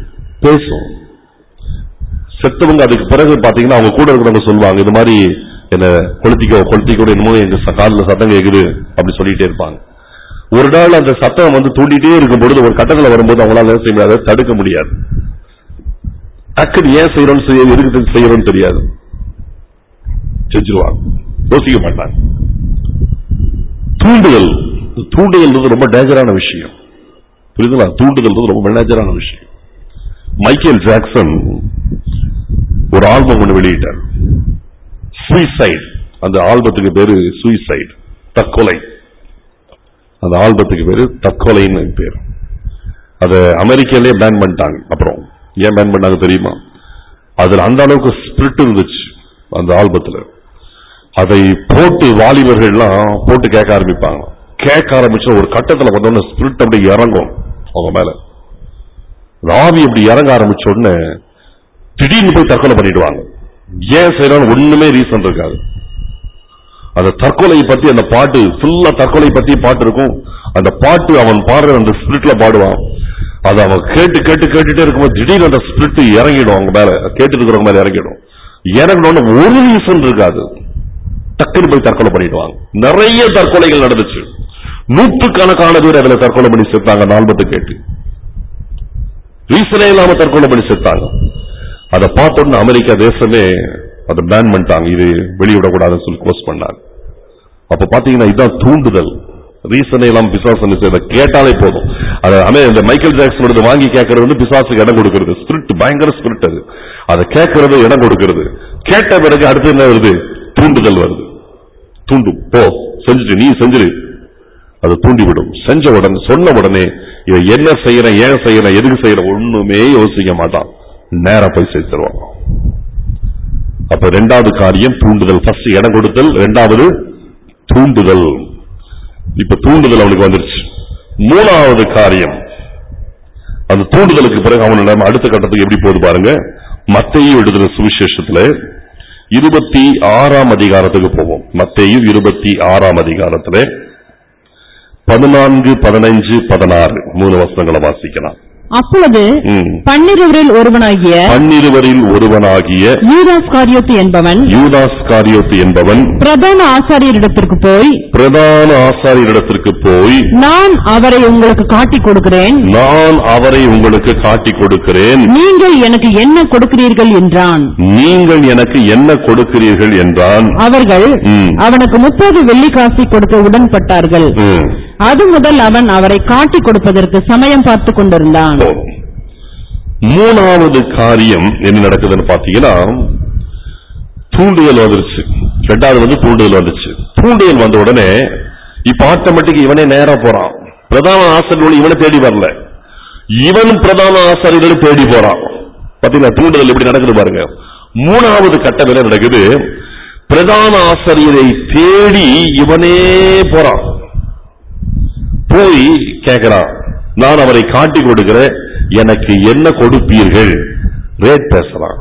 பேசும் செத்தவங்க அதுக்கு பிறகு பாத்தீங்கன்னா அவங்க கூட இருக்கிறவங்க சொல்லுவாங்க இது மாதிரி என்ன கொளுத்திக்கோ கொளுத்திக்கோ என்னமோ எங்க ச- காதுல சத்தம் கேக்குது அப்படி சொல்லிட்டே இருப்பாங்க ஒரு நாள் அந்த சத்தம் வந்து தூண்டிட்டே இருக்கும் பொழுது ஒரு கட்டத்துல வரும்போது அவங்களால என்ன செய்ய முடியாது தடுக்க முடியாது டக்குன்னு ஏன் செய்யறோம்னு செய்ய எதுக்கு செய்யறோம்னு தெரியாது செஞ்சிருவாங்க யோசிக்க மாட்டாங்க தூண்டுதல் இந்த தூண்டுதல்ன்றது ரொம்ப டேஞ்சரான விஷயம் புரியுதுங்களா தூண்டுதல்ன்றது ரொம்ப டேஞ்சரான விஷயம் மைக்கேல் ஜாக்சன் ஒரு ஆல்பம் ஒன்று வெளியிட்டார் சூசைட் அந்த ஆல்பத்துக்கு பேரு சூசைட் தற்கொலை அந்த ஆல்பத்துக்கு பேரு தற்கொலைன்னு பேர் அத அமெரிக்காலே பேன் பண்ணிட்டாங்க அப்புறம் ஏன் பேன் பண்ணாங்க தெரியுமா அதுல அந்த அளவுக்கு ஸ்பிரிட் இருந்துச்சு அந்த ஆல்பத்துல அதை போட்டு வாலிபர்கள்லாம் போட்டு கேட்க ஆரம்பிப்பாங்க கேட்க ஆரம்பிச்ச ஒரு கட்டத்துல வந்தோடனே ஸ்பிரிட் அப்படி இறங்கும் அவங்க மேல ராவி அப்படி இறங்க ஆரம்பிச்ச உடனே திடீர்னு போய் தற்கொலை பண்ணிடுவாங்க ஏன் செய்யறான்னு ஒண்ணுமே ரீசன் இருக்காது அந்த தற்கொலை பத்தி அந்த பாட்டு ஃபுல்லா தற்கொலை பத்தி பாட்டு இருக்கும் அந்த பாட்டு அவன் பாடுற அந்த ஸ்பிரிட்ல பாடுவான் அதை அவன் கேட்டு கேட்டு கேட்டுட்டே இருக்கும்போது திடீர்னு அந்த ஸ்பிரிட் இறங்கிடும் அவங்க மேல கேட்டு இருக்கிறவங்க மேல இறங்கிடும் இறங்கணும்னு ஒரு ரீசன் இருக்காது டக்குன்னு போய் தற்கொலை பண்ணிடுவாங்க நிறைய தற்கொலைகள் நடந்துச்சு நூற்றுக்கணக்கான பேர் அதுல தற்கொலை பண்ணி செத்தாங்க நால்பத்து கேட்டு ரீசனே இல்லாம தற்கொலை பண்ணி செத்தாங்க அதை பார்த்த உடனே அமெரிக்கா தேசமே அதை பேன் பண்ணிட்டாங்க இது வெளியிடக்கூடாதுன்னு சொல்லி க்ளோஸ் பண்ணாங்க அப்ப பாத்தீங்கன்னா இதுதான் தூண்டுதல் ரீசனே இல்லாம பிசாசு செய்த கேட்டாலே போதும் அது அமே இந்த மைக்கேல் ஜாக்சனோட வாங்கி கேட்கறது வந்து பிசாசுக்கு இடம் கொடுக்கிறது ஸ்பிரிட் பயங்கர ஸ்பிரிட் அது அதை கேட்கறது இடம் கொடுக்கிறது கேட்ட பிறகு அடுத்து என்ன வருது தூண்டுதல் வருது தூண்டும் போ செஞ்சுட்டு நீ செஞ்சிரு அது தூண்டிவிடும் செஞ்ச உடனே சொன்ன உடனே இவன் என்ன செய்யறேன் ஏன் செய்யறேன் எதுக்கு செய்யறேன் ஒண்ணுமே யோசிக்க மாட்டான் நேரா போய் சேர்த்துருவான் அப்ப ரெண்டாவது காரியம் தூண்டுதல் ஃபர்ஸ்ட் இடம் கொடுத்தல் ரெண்டாவது தூண்டுதல் இப்ப தூண்டுதல் அவனுக்கு வந்துருச்சு மூணாவது காரியம் அந்த தூண்டுதலுக்கு பிறகு அவன் நம்ம அடுத்த கட்டத்துக்கு எப்படி போகுது பாருங்க மத்தேயு எழுதுற சுவிசேஷத்துல இருபத்தி ஆறாம் அதிகாரத்துக்கு போவோம் மத்தேயு இருபத்தி ஆறாம் அதிகாரத்துல பதினான்கு பதினைஞ்சு பதினாறு மூணு வசனங்களை வாசிக்கலாம் அப்பொழுது ம். பன்னிருவரில் ஒருவனாகிய பன்னிருவரில் ஒருவனாகிய யூதாஸ் காரியோத்து என்பவன் யூதாஸ் காரியோத்து என்பவன் பிரதான ஆசாரியரிடத்திற்கு போய் பிரதான ஆசாரியரிடத்திற்கு போய் நான் அவரை உங்களுக்கு காட்டிக் கொடுக்கிறேன் நான் அவரை உங்களுக்கு காட்டிக் கொடுக்கிறேன் நீங்கள் எனக்கு என்ன கொடுக்கிறீர்கள் என்றான் நீங்கள் எனக்கு என்ன கொடுக்கிறீர்கள் என்றான் அவர்கள் ம். அவனுக்கு முப்பது வெள்ளிக்காசை கொடுக்க உடன்பட்டார்கள் ம், அது முதல் அவன் அவரை காட்டிக் கொடுப்பதற்கு சமயம் பார்த்துக் கொண்டிருந்தான் போதும். மூணாவது காரியம் என்ன நடக்குதுன்னு பாத்தீங்கன்னா தூண்டுதல் வந்துருச்சு ரெண்டாவது வந்து தூண்டுதல் வந்துச்சு தூண்டுதல் வந்த உடனே இப்ப ஆட்டோமேட்டிக் இவனே நேரா போறான் பிரதான ஆசிரியர்கள் இவனை தேடி வரல இவன் பிரதான ஆசிரியர்களை தேடி போறான் பாத்தீங்களா தூண்டுதல் எப்படி நடக்குது பாருங்க மூணாவது கட்டம் என்ன நடக்குது பிரதான ஆசிரியரை தேடி இவனே போறான் போய் கேட்கிறான் நான் அவரை காட்டி கொடுக்கிறேன் எனக்கு என்ன கொடுப்பீர்கள் ரேட் பேசலாம்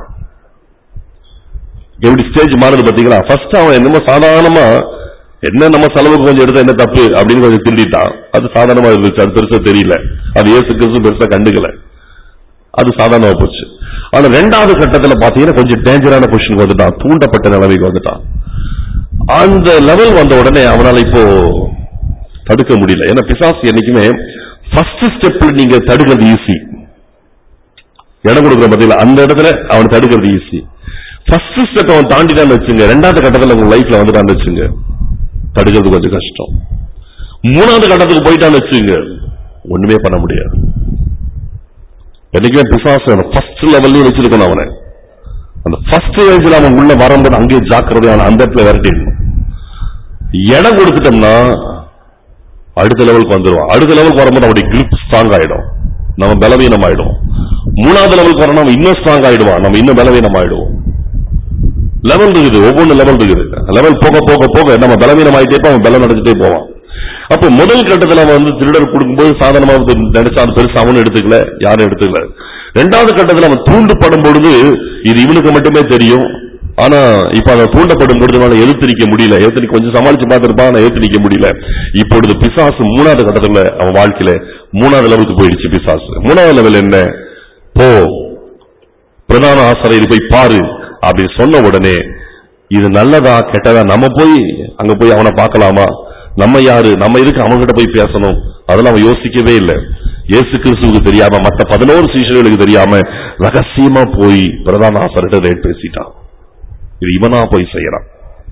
எப்படி ஸ்டேஜ் மாறுது பாத்தீங்களா ஃபர்ஸ்ட் அவன் என்னமோ சாதாரணமா என்ன நம்ம செலவுக்கு கொஞ்சம் எடுத்தா என்ன தப்பு அப்படின்னு கொஞ்சம் திண்டிட்டான் அது சாதாரணமா இருந்துச்சு அது பெருசா தெரியல அது ஏசு கிறிஸ்து பெருசா கண்டுக்கல அது சாதாரணமா போச்சு ஆனா ரெண்டாவது கட்டத்துல பாத்தீங்கன்னா கொஞ்சம் டேஞ்சரான பொசிஷனுக்கு வந்துட்டான் தூண்டப்பட்ட நிலைமைக்கு வந்துட்டான் அந்த லெவல் வந்த உடனே அவனால இப்போ தடுக்க முடியல ஏன்னா பிசாசு என்னைக்குமே ஃபர்ஸ்ட் ஸ்டெப்ல நீங்க தடுக்கிறது ஈஸி இடம் கொடுக்குற பதில அந்த இடத்துல அவன் தடுக்கிறது ஈஸி ஃபர்ஸ்ட் ஸ்டெப் அவன் தாண்டிட்டான்னு வச்சுங்க ரெண்டாவது கட்டத்துல உங்க லைஃப்ல வந்துட்டான்னு வச்சுங்க தடுக்கிறது கொஞ்சம் கஷ்டம் மூணாவது கட்டத்துக்கு போயிட்டான்னு வச்சுங்க ஒண்ணுமே பண்ண முடியாது என்னைக்குமே பிசாசு ஃபர்ஸ்ட் லெவல்லையும் வச்சிருக்கணும் அவனை அந்த ஃபர்ஸ்ட் ஏஜ்ல அவன் உள்ள வரும்போது அங்கேயே ஜாக்கிரதையான அந்த இடத்துல விரட்டிடணும் இடம் கொடுத்துட்டோம்னா அடுத்த லெவலுக்கு வந்துருவான் அடுத்த லெவலுக்கு வரும்போது அவருடைய grip ஸ்ட்ராங் ஆயிடும் நம்ம பலவீனம் ஆயிடும் மூணாவது லெவலுக்கு வரணும் நம்ம இன்னும் ஸ்ட்ராங் ஆயிடுவான் நம்ம இன்னும் பலவீனம் ஆயிடுவோம் லெவல் இருக்குது ஒவ்வொன்று லெவல் இருக்குது லெவல் போக போக போக நம்ம பலவீனம் ஆயிட்டே இருப்போம், அவன் பலம் அடைஞ்சிட்டே போவான் அப்போ முதல் கட்டத்துல அவன் வந்து திருடர் கொடுக்கும்போது சாதாரணமா வந்து நினைச்சா அது பெருசா அவனும் எடுத்துக்கல யாரும் எடுத்துக்கல ரெண்டாவது கட்டத்துல அவன் தூண்டப்படும் பொழுது இது இவனுக்கு மட்டுமே தெரியும் ஆனா இப்ப அவன் தூண்டப்படும் பொழுது அவனால எதிர்த்து முடியல எதிர்த்து கொஞ்சம் சமாளிச்சு பார்த்திருப்பான் ஆனா எதிர்த்து முடியல இப்பொழுது பிசாசு மூணாவது கட்டத்துல அவன் வாழ்க்கையில மூணாவது லெவலுக்கு போயிடுச்சு பிசாசு மூணாவது லெவல் என்ன போ பிரதான ஆசிரியர் போய் பாரு அப்படி சொன்ன உடனே இது நல்லதா கெட்டதா நம்ம போய் அங்க போய் அவனை பார்க்கலாமா நம்ம யாரு நம்ம இருக்கு அவன்கிட்ட போய் பேசணும் அதெல்லாம் அவன் யோசிக்கவே இல்லை இயேசு கிறிஸ்துவுக்கு தெரியாம மத்த பதினோரு சீஷர்களுக்கு தெரியாம ரகசியமா போய் பிரதான ஆசிரியர்கிட்ட ரேட் பேசிட்டான் இது இவனா போய் செய்யறான்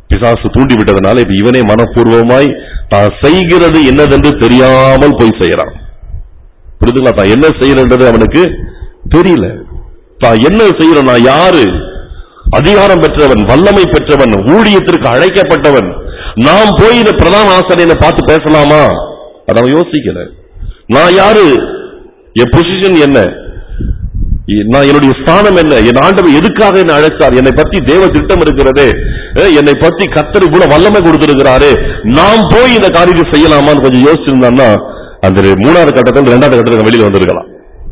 பிசாசு தூண்டி விட்டதுனால இப்ப இவனே மனப்பூர்வமாய் தான் செய்கிறது என்னதென்று தெரியாமல் போய் செய்யறான் புரிதுங்களா தான் என்ன செய்யறன்றது அவனுக்கு தெரியல தான் என்ன செய்யறான் நான் யாரு அதிகாரம் பெற்றவன் வல்லமை பெற்றவன் ஊழியத்திற்கு அழைக்கப்பட்டவன் நாம் போய் இந்த பிரதான ஆசிரியனை பார்த்து பேசலாமா அதை அவன் யோசிக்கல நான் யாரு என் பொசிஷன் என்ன இ- நான் என்னுடைய ஸ்தானம் என்ன என் ஆண்டவர் எதுக்காக என்னை அழைத்தார் என்னை பத்தி தேவ திட்டம் இருக்கிறதே அஹ், என்னை பத்தி கத்தர் கூட வல்லமை கொடுத்திருக்கிறாரு நாம் போய் இந்த காரியத்தை செய்யலாமான்னு கொஞ்சம் யோசிச்சிருந்தான்னா அந்த மூணாவது கட்டத்தில் இரண்டாவது கட்டத்துக்கு வெளியில வந்திருக்கலாம்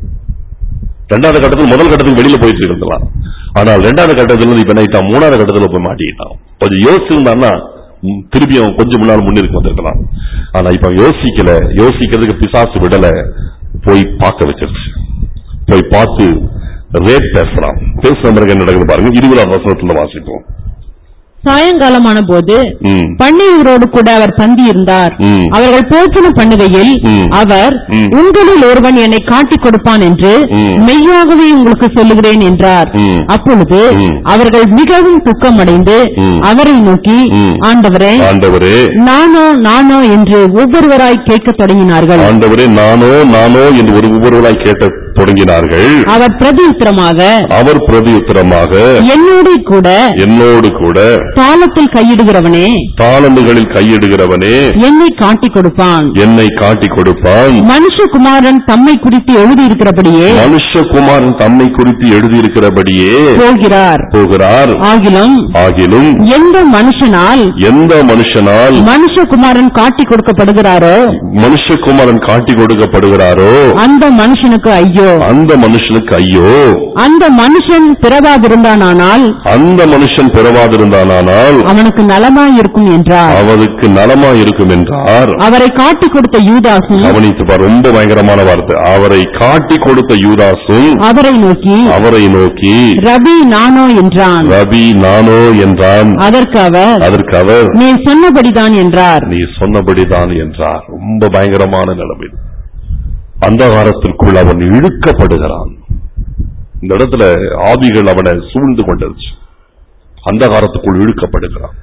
ரெண்டாவது கட்டத்தில் முதல் கட்டத்துக்கு வெளியில போயிட்டு இருக்கலாம் ஆனால் ரெண்டாவது கட்டத்துல இருந்து இப்ப நைட்டா மூணாவது கட்டத்துல போய் மாட்டிக்கிட்டான் கொஞ்சம் யோசிச்சிருந்தான்னா ம், திருப்பி அவன் கொஞ்சம் முன்னால் முன்னிற்கு வந்திருக்கலாம் ஆனா இப்ப அவன் யோசிக்கல யோசிக்கிறதுக்கு பிசாசு விடல போய் பார்க்க வச்சிருச்சு போய் பார்த்து ரேட் பேசுறான் பேசுற பிறகு என்ன நடக்குது பாருங்க இருபதாம் வசனத்துல வாசிப்போம் சாயங்காலமான போது ம். பன்னியூரோடு கூட அவர் பந்தி இருந்தார் ம். அவர்கள் போற்றின பண்ணுகையில் ம். அவர் ம். உங்களில் ஒருவன் என்னை காட்டிக் கொடுப்பான் என்று ம். மெய்யாகவே உங்களுக்கு சொல்லுகிறேன் என்றார் ம். அப்பொழுது ம். அவர்கள் மிகவும் துக்கமடைந்து ம். அவரை நோக்கி ம். ஆண்டவரே ஆண்டவரே நானோ நானோ என்று ஒவ்வொருவராய் கேட்கத் தொடங்கினார்கள் ஆண்டவரே நானோ நானோ என்று ஒரு ஒவ்வொருவராய் கேட்க தொடங்கினார்கள் அவர் பிரதியுத்தரமாக அவர் பிரதியுத்தரமாக என்னோட கூட என்னோடு கூட தாளத்தில் கையிடுகிறவனே தாளந்துகளில் கையிடுகிறவனே என்னை காட்டிக் கொடுப்பான் என்னை காட்டிக் கொடுப்பான் மனுஷகுமாரன் தம்மை குறித்து எழுதியிருக்கிறபடியே மனுஷகுமாரன் தம்மை குறித்து எழுதியிருக்கிறபடியே போகிறார் போகிறார் ஆகிலும் ஆகிலும் எந்த மனுஷனால் எந்த மனுஷனால் மனுஷகுமாரன் காட்டிக் கொடுக்கப்படுகிறாரோ மனுஷகுமாரன் காட்டிக் கொடுக்கப்படுகிறாரோ அந்த மனுஷனுக்கு ஐயோ அந்த மனுஷனுக்கு ஐயோ அந்த மனுஷன் பிறவாதிருந்தானால் அந்த மனுஷன் பிறவாதிருந்தானால் அவனுக்கு நலமாயிருக்கும் என்றார் அவனுக்கு நலமா இருக்கும் என்றார் அவரை காட்டிக் கொடுத்த யூதாசும் கவனித்து பார் ரொம்ப பயங்கரமான வார்த்தை அவரை காட்டி கொடுத்த யூதாசும் அவரை நோக்கி அவரை நோக்கி ரபி நானோ என்றான் ரவி நானோ என்றான் அதற்கு அவர் அதற்கு அவர் நீ சொன்னபடிதான் என்றார் நீ சொன்னபடிதான் என்றார் ரொம்ப பயங்கரமான நிலைமை அந்தகாரத்திற்குள் அவன் இழுக்கப்படுகிறான் இந்த இடத்துல ஆவிகள் அவனை சூழ்ந்து கொண்டிருச்சு அந்தகாரத்துக்குள் இழுக்கப்படுகிறான்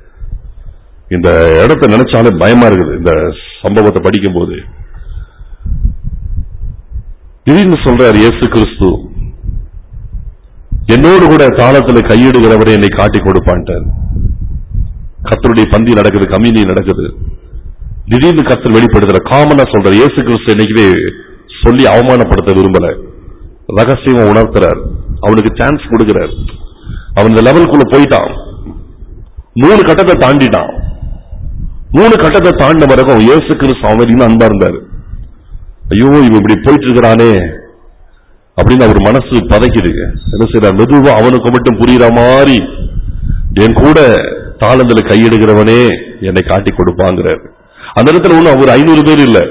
இந்த இடத்தை நினைச்சாலே பயமா இருக்குது இந்த சம்பவத்தை படிக்கும்போது திடீர்னு சொல்றார் இயேசு கிறிஸ்து என்னோடு கூட தாளத்துல கையிடுகிறவரை என்னை காட்டி கொடுப்பான்ட்டார் கத்தருடைய பந்தி நடக்குது கம்யூனி நடக்குது திடீர்னு கத்தர் வெளிப்படுத்துற காமனா சொல்ற இயேசு கிறிஸ்து என்னைக்குவே சொல்லி அவமானப்படுத்த விரும்பல ரகசியமா உணர்த்துறார் அவனுக்கு சான்ஸ் கொடுக்கிறார் அவன் இந்த லெவலுக்குள்ள போயிட்டான் மூணு கட்டத்தை தாண்டிட்டான் மூணு கட்டத்தை தாண்டின பிறகு அவன் இயேசு கிறிஸ்து அவன் மேல இன்னும் அன்பா இருந்தாரு ஐயோ இவன் இப்படி போயிட்டு இருக்கிறானே அப்படின்னு அவர் மனசு பதைக்குது என்ன செய்யறார் மெதுவா அவனுக்கு மட்டும் புரியுற மாதிரி என் கூட தாளந்துல கையிடுகிறவனே என்னை காட்டி கொடுப்பாங்கிறார் அந்த இடத்துல ஒண்ணும் ஒரு ஐநூறு பேர் இல்ல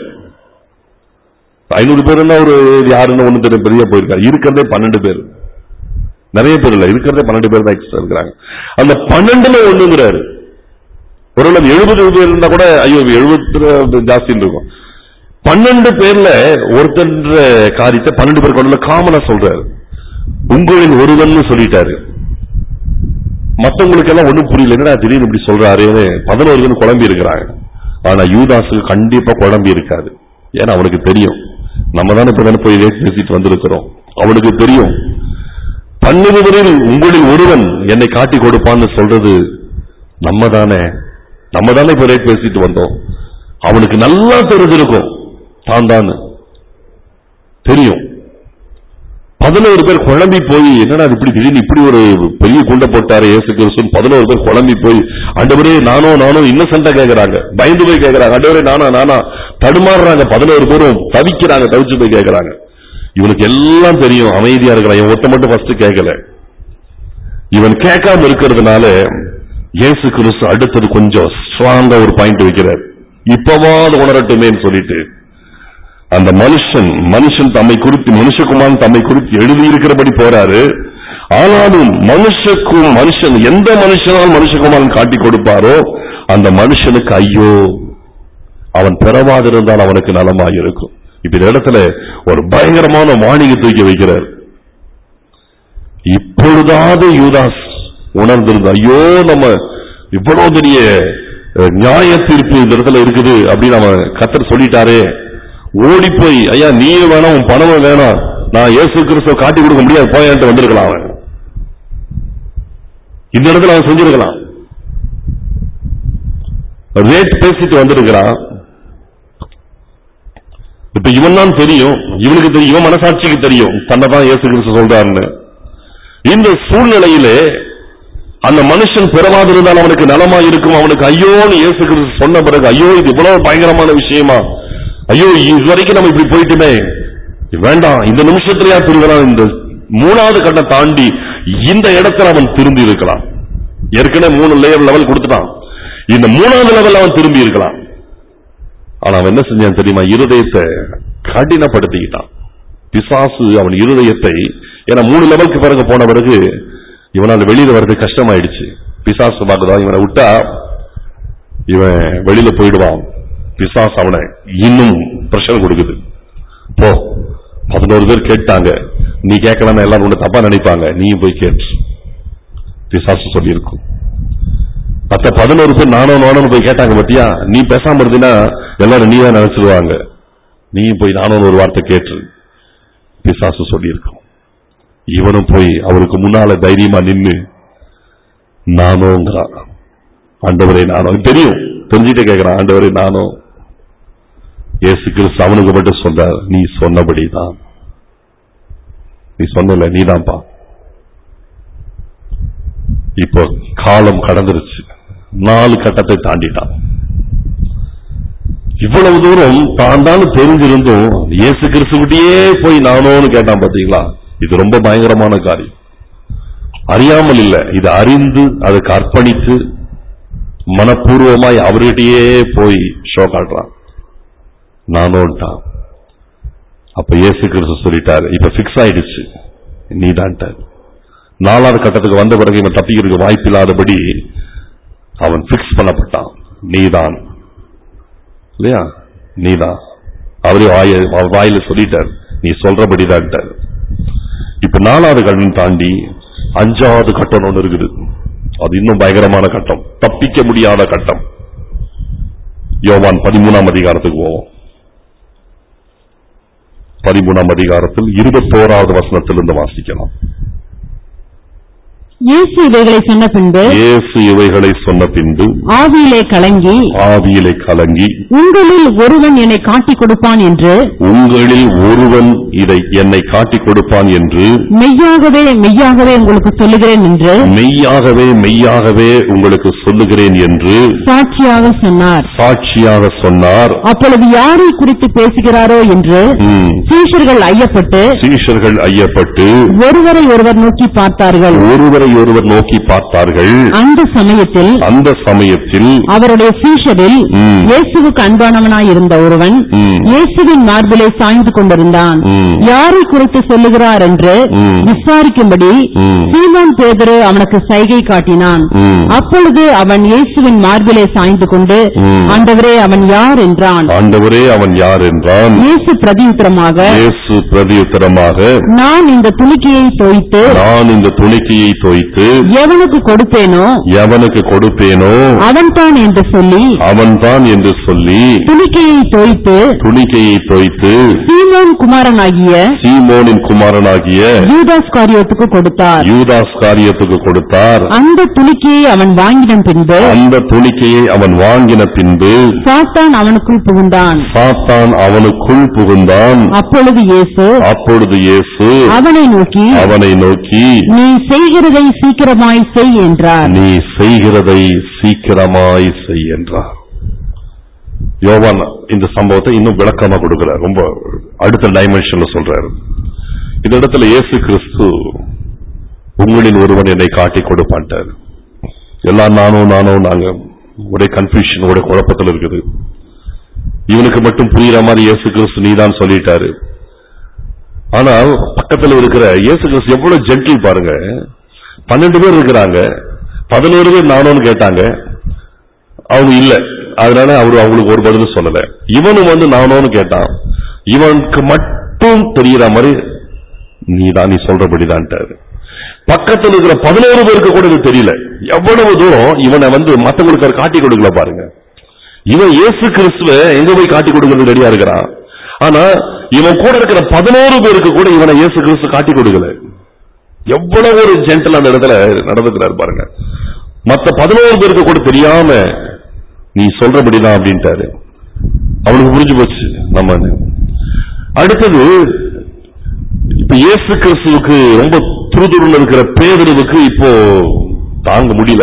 ஐநூறு பேர்னா ஒரு யாருன்னு ஒண்ணு தெரியும் பெரிய போயிருக்காரு இருக்கிறதே பன்னெண்டு பேர் நிறைய பேர் இல்ல இருக்கிறதே பன்னெண்டு பேர் தான் எக்ஸ்ட்ரா இருக்கிறாங்க அந்த பன்னெண்டுல ஒண்ணுங்கிறாரு ஒருவேளை எழுபது பேர் இருந்தா கூட ஐயோ எழுபது ஜாஸ்தின்னு இருக்கும் பன்னெண்டு பேர்ல ஒருத்தன்ற காரியத்தை பன்னெண்டு பேர் கொண்டு காமனா சொல்றாரு உங்களின் ஒருவன் சொல்லிட்டாரு மத்தவங்களுக்கு எல்லாம் ஒண்ணும் புரியல என்னடா திடீர்னு இப்படி சொல்றாருன்னு பதினோரு பேர் குழம்பி இருக்கிறாங்க ஆனா யூதாஸுக்கு கண்டிப்பா குழம்பி இருக்காது ஏன்னா அவனுக்கு தெரியும் நம்ம தானே இப்ப தானே போய் ரேட் பேசிட்டு வந்திருக்கிறோம் அவனுக்கு தெரியும் பன்னிருவரில் உங்களில் ஒருவன் என்னை காட்டி கொடுப்பான்னு சொல்றது நம்ம தானே நம்ம தானே இப்ப ரேட் பேசிட்டு வந்தோம் அவனுக்கு நல்லா தெரிஞ்சிருக்கும் தான் தான் தெரியும் பதினோரு பேர் குழம்பி போய் என்னடா இது இப்படி திடீர்னு இப்படி ஒரு பெரிய குண்டை போட்டாரு இயேசு கிறிஸ்துன்னு பதினோரு பேர் குழம்பி போய் ஆண்டவரே நானோ நானோ இன்னசென்டா கேக்குறாங்க பயந்து போய் கேக்குறாங்க ஆண்டவரே நானா நானா தடுமாறுறாங்க பதினோரு பேரும் தவிக்கிறாங்க தவிச்சு போய் கேக்குறாங்க இவனுக்கு எல்லாம் தெரியும் அமைதியா இருக்கிறான் இவன் ஒருத்த மட்டும் ஃபர்ஸ்ட் கேட்கல இவன் கேட்காம இருக்கிறதுனால இயேசு கிறிஸ்து அடுத்தது கொஞ்சம் ஸ்ட்ராங்கா ஒரு பாயிண்ட் வைக்கிறார் இப்பவாது உணரட்டுமேன்னு சொல்லிட்டு அந்த மனுஷன் மனுஷன் தம்மை குறித்து மனுஷகுமாரன் தம்மை குறித்து எழுதியிருக்கிறபடி போறாரு ஆனாலும் மனுஷக்கும் மனுஷன் எந்த மனுஷனால் மனுஷகுமாரன் காட்டி கொடுப்பாரோ அந்த மனுஷனுக்கு ஐயோ அவன் பெறவாதிருந்தால் அவனுக்கு நலமாக இருக்கும் இப்ப இந்த இடத்துல ஒரு பயங்கரமான வாணிகை தூக்கி வைக்கிறார் இப்பொழுதாவது யூதாஸ் உணர்ந்திருந்த ஐயோ நம்ம இவ்வளவு பெரிய அஹ், நியாய தீர்ப்பு இந்த இடத்துல இருக்குது அப்படின்னு அவன் கத்தர் சொல்லிட்டாரே ஓடி போய் ஐயா நீயும் வேணாம் உன் பணமும் வேணாம் நான் இயேசு கிறிஸ்துவ காட்டி கொடுக்க முடியாது போயான்ட்டு வந்திருக்கலாம் அவன் இந்த இடத்துல அவன் செஞ்சிருக்கலாம் ரேட் பேசிட்டு வந்திருக்கிறான் இப்ப இவன் தான் தெரியும் இவனுக்கு தெரியும் இவன் மனசாட்சிக்கு தெரியும் தன்னை தான் இயேசு கிறிஸ்து சொல்றாருன்னு இந்த சூழ்நிலையிலே அந்த மனுஷன் பிறவாதிருந்தால் அவனுக்கு நலமா இருக்கும் அவனுக்கு ஐயோன்னு இயேசு கிறிஸ்து சொன்ன பிறகு ஐயோ இது இவ்வளவு பயங்கரமான விஷயமா ஐயோ இதுவரைக்கும் நம்ம இப்படி போயிட்டுமே வேண்டாம் இந்த நிமிஷத்திலேயா திரும்பலாம் இந்த மூணாவது கட்டம் தாண்டி இந்த இடத்துல அவன் திரும்பி இருக்கலாம் ஏற்கனவே மூணு லேயர் லெவல் கொடுத்துட்டான் இந்த மூணாவது லெவல் அவன் திரும்பி இருக்கலாம் ஆனா அவன் என்ன செஞ்சான் தெரியுமா இருதயத்தை கடினப்படுத்திக்கிட்டான் பிசாசு அவன் இருதயத்தை ஏன்னா மூணு லெவலுக்கு பிறகு போன பிறகு இவனால் வெளியில வர்றது கஷ்டமாயிடுச்சு பிசாசு பார்க்குதா இவனை விட்டா இவன் வெளியில போயிடுவான் பிசாசு அவனை இன்னும் பிரஷர் கொடுக்குது போ பதினோரு பேர் கேட்டாங்க நீ கேட்கலன்னா எல்லாரும் உன்னை தப்பா நினைப்பாங்க நீயும் போய் கேட்டு பிசாசு சொல்லியிருக்கும் மத்த பதினோரு பேர் நானும் நானும் போய் கேட்டாங்க பத்தியா நீ பேசாம இருந்தீன்னா எல்லாரும் நீ தான் நினைச்சிருவாங்க நீயும் போய் நானும் ஒரு வார்த்தை கேட்டு பிசாசு சொல்லியிருக்கும் இவனும் போய் அவருக்கு முன்னால தைரியமா நின்னு நானோங்கிறான் ஆண்டவரே நானோ தெரியும் தெரிஞ்சுட்டே கேட்கிறான் ஆண்டவரே நானோ இயேசு கிறிஸ்து அவனுக்கு மட்டும் சொல்றார் நீ சொன்னபடிதான் நீ சொன்னல நீதான்ப்பா இப்போ காலம் கடந்துருச்சு நாலு கட்டத்தை தாண்டிட்டான் இவ்வளவு தூரம் தான் தான் தெரிஞ்சிருந்தும் இயேசு கிறிஸ்துவிட்டே போய் நானோன்னு கேட்டான் பாத்தீங்களா இது ரொம்ப பயங்கரமான காரியம் அறியாமல் இல்ல இது அறிந்து அதுக்கு அர்ப்பணித்து மனப்பூர்வமாய் அவர்கிட்டயே போய் ஷோ காட்டுறான் நானோன்ட்டான் அப்ப இயேசு கிறிஸ்து சொல்லிட்டாரு இப்ப பிக்ஸ் ஆயிடுச்சு நீதான்ட்டார் நாலாவது கட்டத்துக்கு வந்த பிறகு இவன் தப்பிக்கிறதுக்கு வாய்ப்பில்லாதபடி அவன் பிக்ஸ் பண்ணப்பட்டான் நீதான் இல்லையா நீதான் அவரே வாய அவர் வாயில சொல்லிட்டார் நீ சொல்றபடிதான்ட்டார் இப்ப நாலாவது கட்டம் தாண்டி அஞ்சாவது கட்டம் ஒண்ணு இருக்குது அது இன்னும் பயங்கரமான கட்டம் தப்பிக்க முடியாத கட்டம் யோவான் பதிமூணாம் அதிகாரத்துக்கு போவோம் பதிமூணாம் அதிகாரத்தில் இருபத்தோராவது வசனத்திலிருந்து வாசிக்கலாம் இயேசு இவைகளை சொன்ன பின்பு இயேசு இவைகளை சொன்ன பின்பு ஆவியிலே கலங்கி ஆவியிலே கலங்கி உங்களில் ஒருவன் என்னை காட்டிக் கொடுப்பான் என்று உங்களில் ஒருவன் இதை என்னை காட்டிக் கொடுப்பான் என்று மெய்யாகவே மெய்யாகவே உங்களுக்கு சொல்லுகிறேன் என்று மெய்யாகவே மெய்யாகவே உங்களுக்கு சொல்லுகிறேன் என்று சாட்சியாக சொன்னார் சாட்சியாக சொன்னார் அப்பொழுது யாரை குறித்து பேசுகிறாரோ என்று ம். சீஷர்கள் ஐயப்பட்டு சீஷர்கள் ஐயப்பட்டு ஒருவரை ஒருவர் நோக்கி பார்த்தார்கள் ஒருவரை ஒருவர் நோக்கி பார்த்தார்கள் அந்த சமயத்தில் அந்த சமயத்தில் அவருடைய சீஷரில் ம். இயேசுவுக்கு அன்பானவனாயிருந்த ஒருவன் ம். இயேசுவின் மார்பிலே சாய்ந்து கொண்டிருந்தான் ம். யாரை குறித்து சொல்லுகிறார் என்று ம். விசாரிக்கும்படி ம். சீமோன் பேதுரு அவனுக்கு சைகை காட்டினான் ம். அப்பொழுது அவன் இயேசுவின் மார்பிலே சாய்ந்து கொண்டு ம். ஆண்டவரே அவன் யார் என்றான் ஆண்டவரே அவன் யார் என்றான் இயேசு பிரதியுத்தரமாக இயேசு பிரதியுத்தரமாக நான் இந்த துணிக்கையை தோய்த்து நான் இந்த துணிக்கையை தோய்த்து எவனுக்கு கொடுப்பேனோ எவனுக்கு கொடுப்பேனோ அவன்தான் என்று சொல்லி அவன்தான் என்று சொல்லி துணிக்கையை தோய்த்து துணிக்கையை தோய்த்து சீமோன் குமாரனாகிய சீமோனின் குமாரனாகிய யூதாஸ் காரியத்துக்கு கொடுத்தார் யூதாஸ் காரியத்துக்கு கொடுத்தார் அந்த துணிக்கையை அவன் வாங்கின பின்பு அந்த துணிக்கையை அவன் வாங்கின பின்பு சாத்தான் அவனுக்குள் புகுந்தான் சாத்தான் அவனுக்குள் புகுந்தான் அப்பொழுது இயேசு அப்பொழுது இயேசு அவனை நோக்கி அவனை நோக்கி நீ செய்கிறதை சீக்கிரமாய் செய் என்றார் நீ செய்கிறதை சீக்கிரமாய் செய் என்றார் யோவான் இந்த சம்பவத்தை இன்னும் விளக்கமா கொடுக்கிறார் ரொம்ப அடுத்த டைமென்ஷன்ல சொல்றாரு இந்த இடத்துல இயேசு கிறிஸ்து உங்களில் ஒருவன் என்னை காட்டி கொடுப்பான்ட்டார் எல்லாம் நானும் நானும் நாங்க ஒரே கன்ஃபியூஷன் ஒரே குழப்பத்தில் இருக்குது இவனுக்கு மட்டும் புரியுற மாதிரி இயேசு கிறிஸ்து நீதான் சொல்லிட்டாரு ஆனால் பக்கத்துல இருக்கிற இயேசு கிறிஸ்து எவ்வளவு ஜென்டில் பாருங்க பன்னெண்டு பேர் இருக்கிறாங்க பதினோரு பேர் நானும்னு கேட்டாங்க அவங்க இல்ல அதனால அவரு அவங்களுக்கு ஒரு பதிலும் சொல்லல இவனும் வந்து நானோன்னு கேட்டான் இவனுக்கு மட்டும் தெரியற மாதிரி நீதான் நீ சொல்றபடிதான்ட்டாரு பக்கத்துல இருக்கிற பதினோரு பேருக்கு கூட இது தெரியல எவ்வளவு தூரம் இவனை வந்து மத்தவங்களுக்கு அவர் காட்டி கொடுக்கல பாருங்க இவன் இயேசு கிறிஸ்துவ எங்க போய் காட்டி கொடுக்கறது ரெடியா இருக்கிறான் ஆனா இவன் கூட இருக்கிற பதினோரு பேருக்கு கூட இவனை இயேசு கிறிஸ்து காட்டி கொடுக்கல எவ்வளவு ஒரு ஜென்டல் அந்த இடத்துல நடந்துக்கிறாரு பாருங்க மத்த பதினோரு பேருக்கு கூட தெரியாம நீ சொல்றபடிதான் அப்படின்ட்டாரு அவனுக்கு புரிஞ்சு போச்சு நம்ம அடுத்தது இப்ப இயேசு கிறிஸ்துவுக்கு ரொம்ப துருதுருன்னு இருக்கிற பேதருவுக்கு இப்போ தாங்க முடியல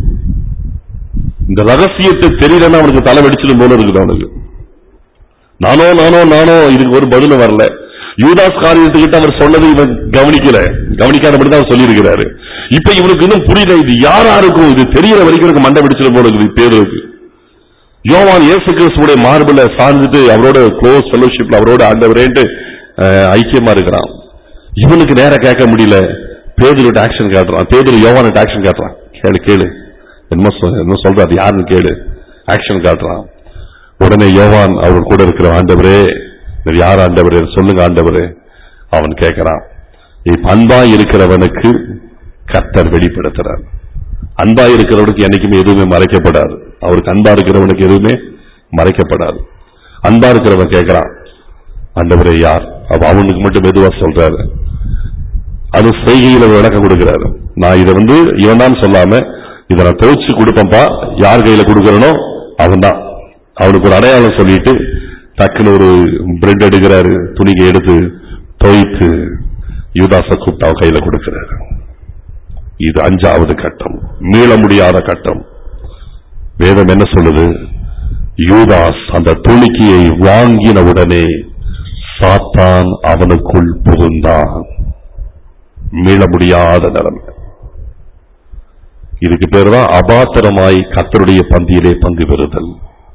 இந்த ரகசியத்தை தெரியலன்னா அவனுக்கு தலை வெடிச்சிடும் போல இருக்குது அவனுக்கு நானோ நானோ நானோ இதுக்கு ஒரு பதிலும் வரல யூதாஸ் காரியத்துக்கிட்ட அவர் சொன்னது இவன் கவனிக்கல கவனிக்காதபடி தான் அவர் சொல்லியிருக்கிறாரு இப்ப இவனுக்கு இன்னும் புரியல இது யார் யாருக்கும் இது தெரியற வரைக்கும் எனக்கு மண்டை வெடிச்சிடும் போல இருக்குது பேருக்கு யோவான் இயேசு கிறிஸ்துவோட மார்பிள சார்ந்துட்டு அவரோட க்ளோஸ் ஃபெலோஷிப்ல அவரோட ஆண்டவரேன்ட்டு அஹ், ஐக்கியமா இருக்கிறான் இவனுக்கு நேரா கேட்க முடியல பேதுருட்ட ஆக்ஷன் காட்டுறான் பேதுரு யோவான்கிட்ட ஆக்ஷன் காட்டுறான் கேளு கேளு என்ன சொல் என்ன சொல்றாரு யாருன்னு கேளு ஆக்ஷன் காட்டுறான் உடனே யோவான் அவர் கூட இருக்கிற ஆண்டவரே இவர் யார் ஆண்டவரே சொல்லுங்க ஆண்டவரே அவன் கேட்கிறான் இப்ப அன்பா இருக்கிறவனுக்கு கர்த்தர் வெளிப்படுத்துறார் அன்பா இருக்கிறவனுக்கு என்னைக்குமே எதுவுமே மறைக்கப்படாது அவருக்கு அன்பா இருக்கிறவனுக்கு எதுவுமே மறைக்கப்படாது அன்பா இருக்கிறவன் கேட்கிறான் ஆண்டவரே யார் அப்ப அவனுக்கு மட்டும் மெதுவா சொல்றாரு அது செய்கையில விளக்கம் கொடுக்கிறாரு நான் இதை வந்து இவன் தான் சொல்லாம இதை நான் துவைச்சு கொடுப்பேன்ப்பா யார் கையில கொடுக்கறனோ அவன் தான் அவனுக்கு ஒரு அடையாளம் சொல்லிட்டு டக்குன்னு ஒரு பிரெட் எடுக்கிறாரு துணிகை எடுத்து துவைத்து யூதாச கூப்பிட்டு அவன் கையில கொடுக்கிறாரு இது அஞ்சாவது கட்டம் மீள முடியாத கட்டம் வேதம் என்ன சொல்லுது யூதாஸ் அந்த துணிக்கையை வாங்கின உடனே சாத்தான் அவனுக்குள் புகுந்தான் மீள முடியாத நிலைமை இதுக்கு பேர் தான் அபாத்திரமாய் கத்தருடைய பந்தியிலே பங்கு பெறுதல்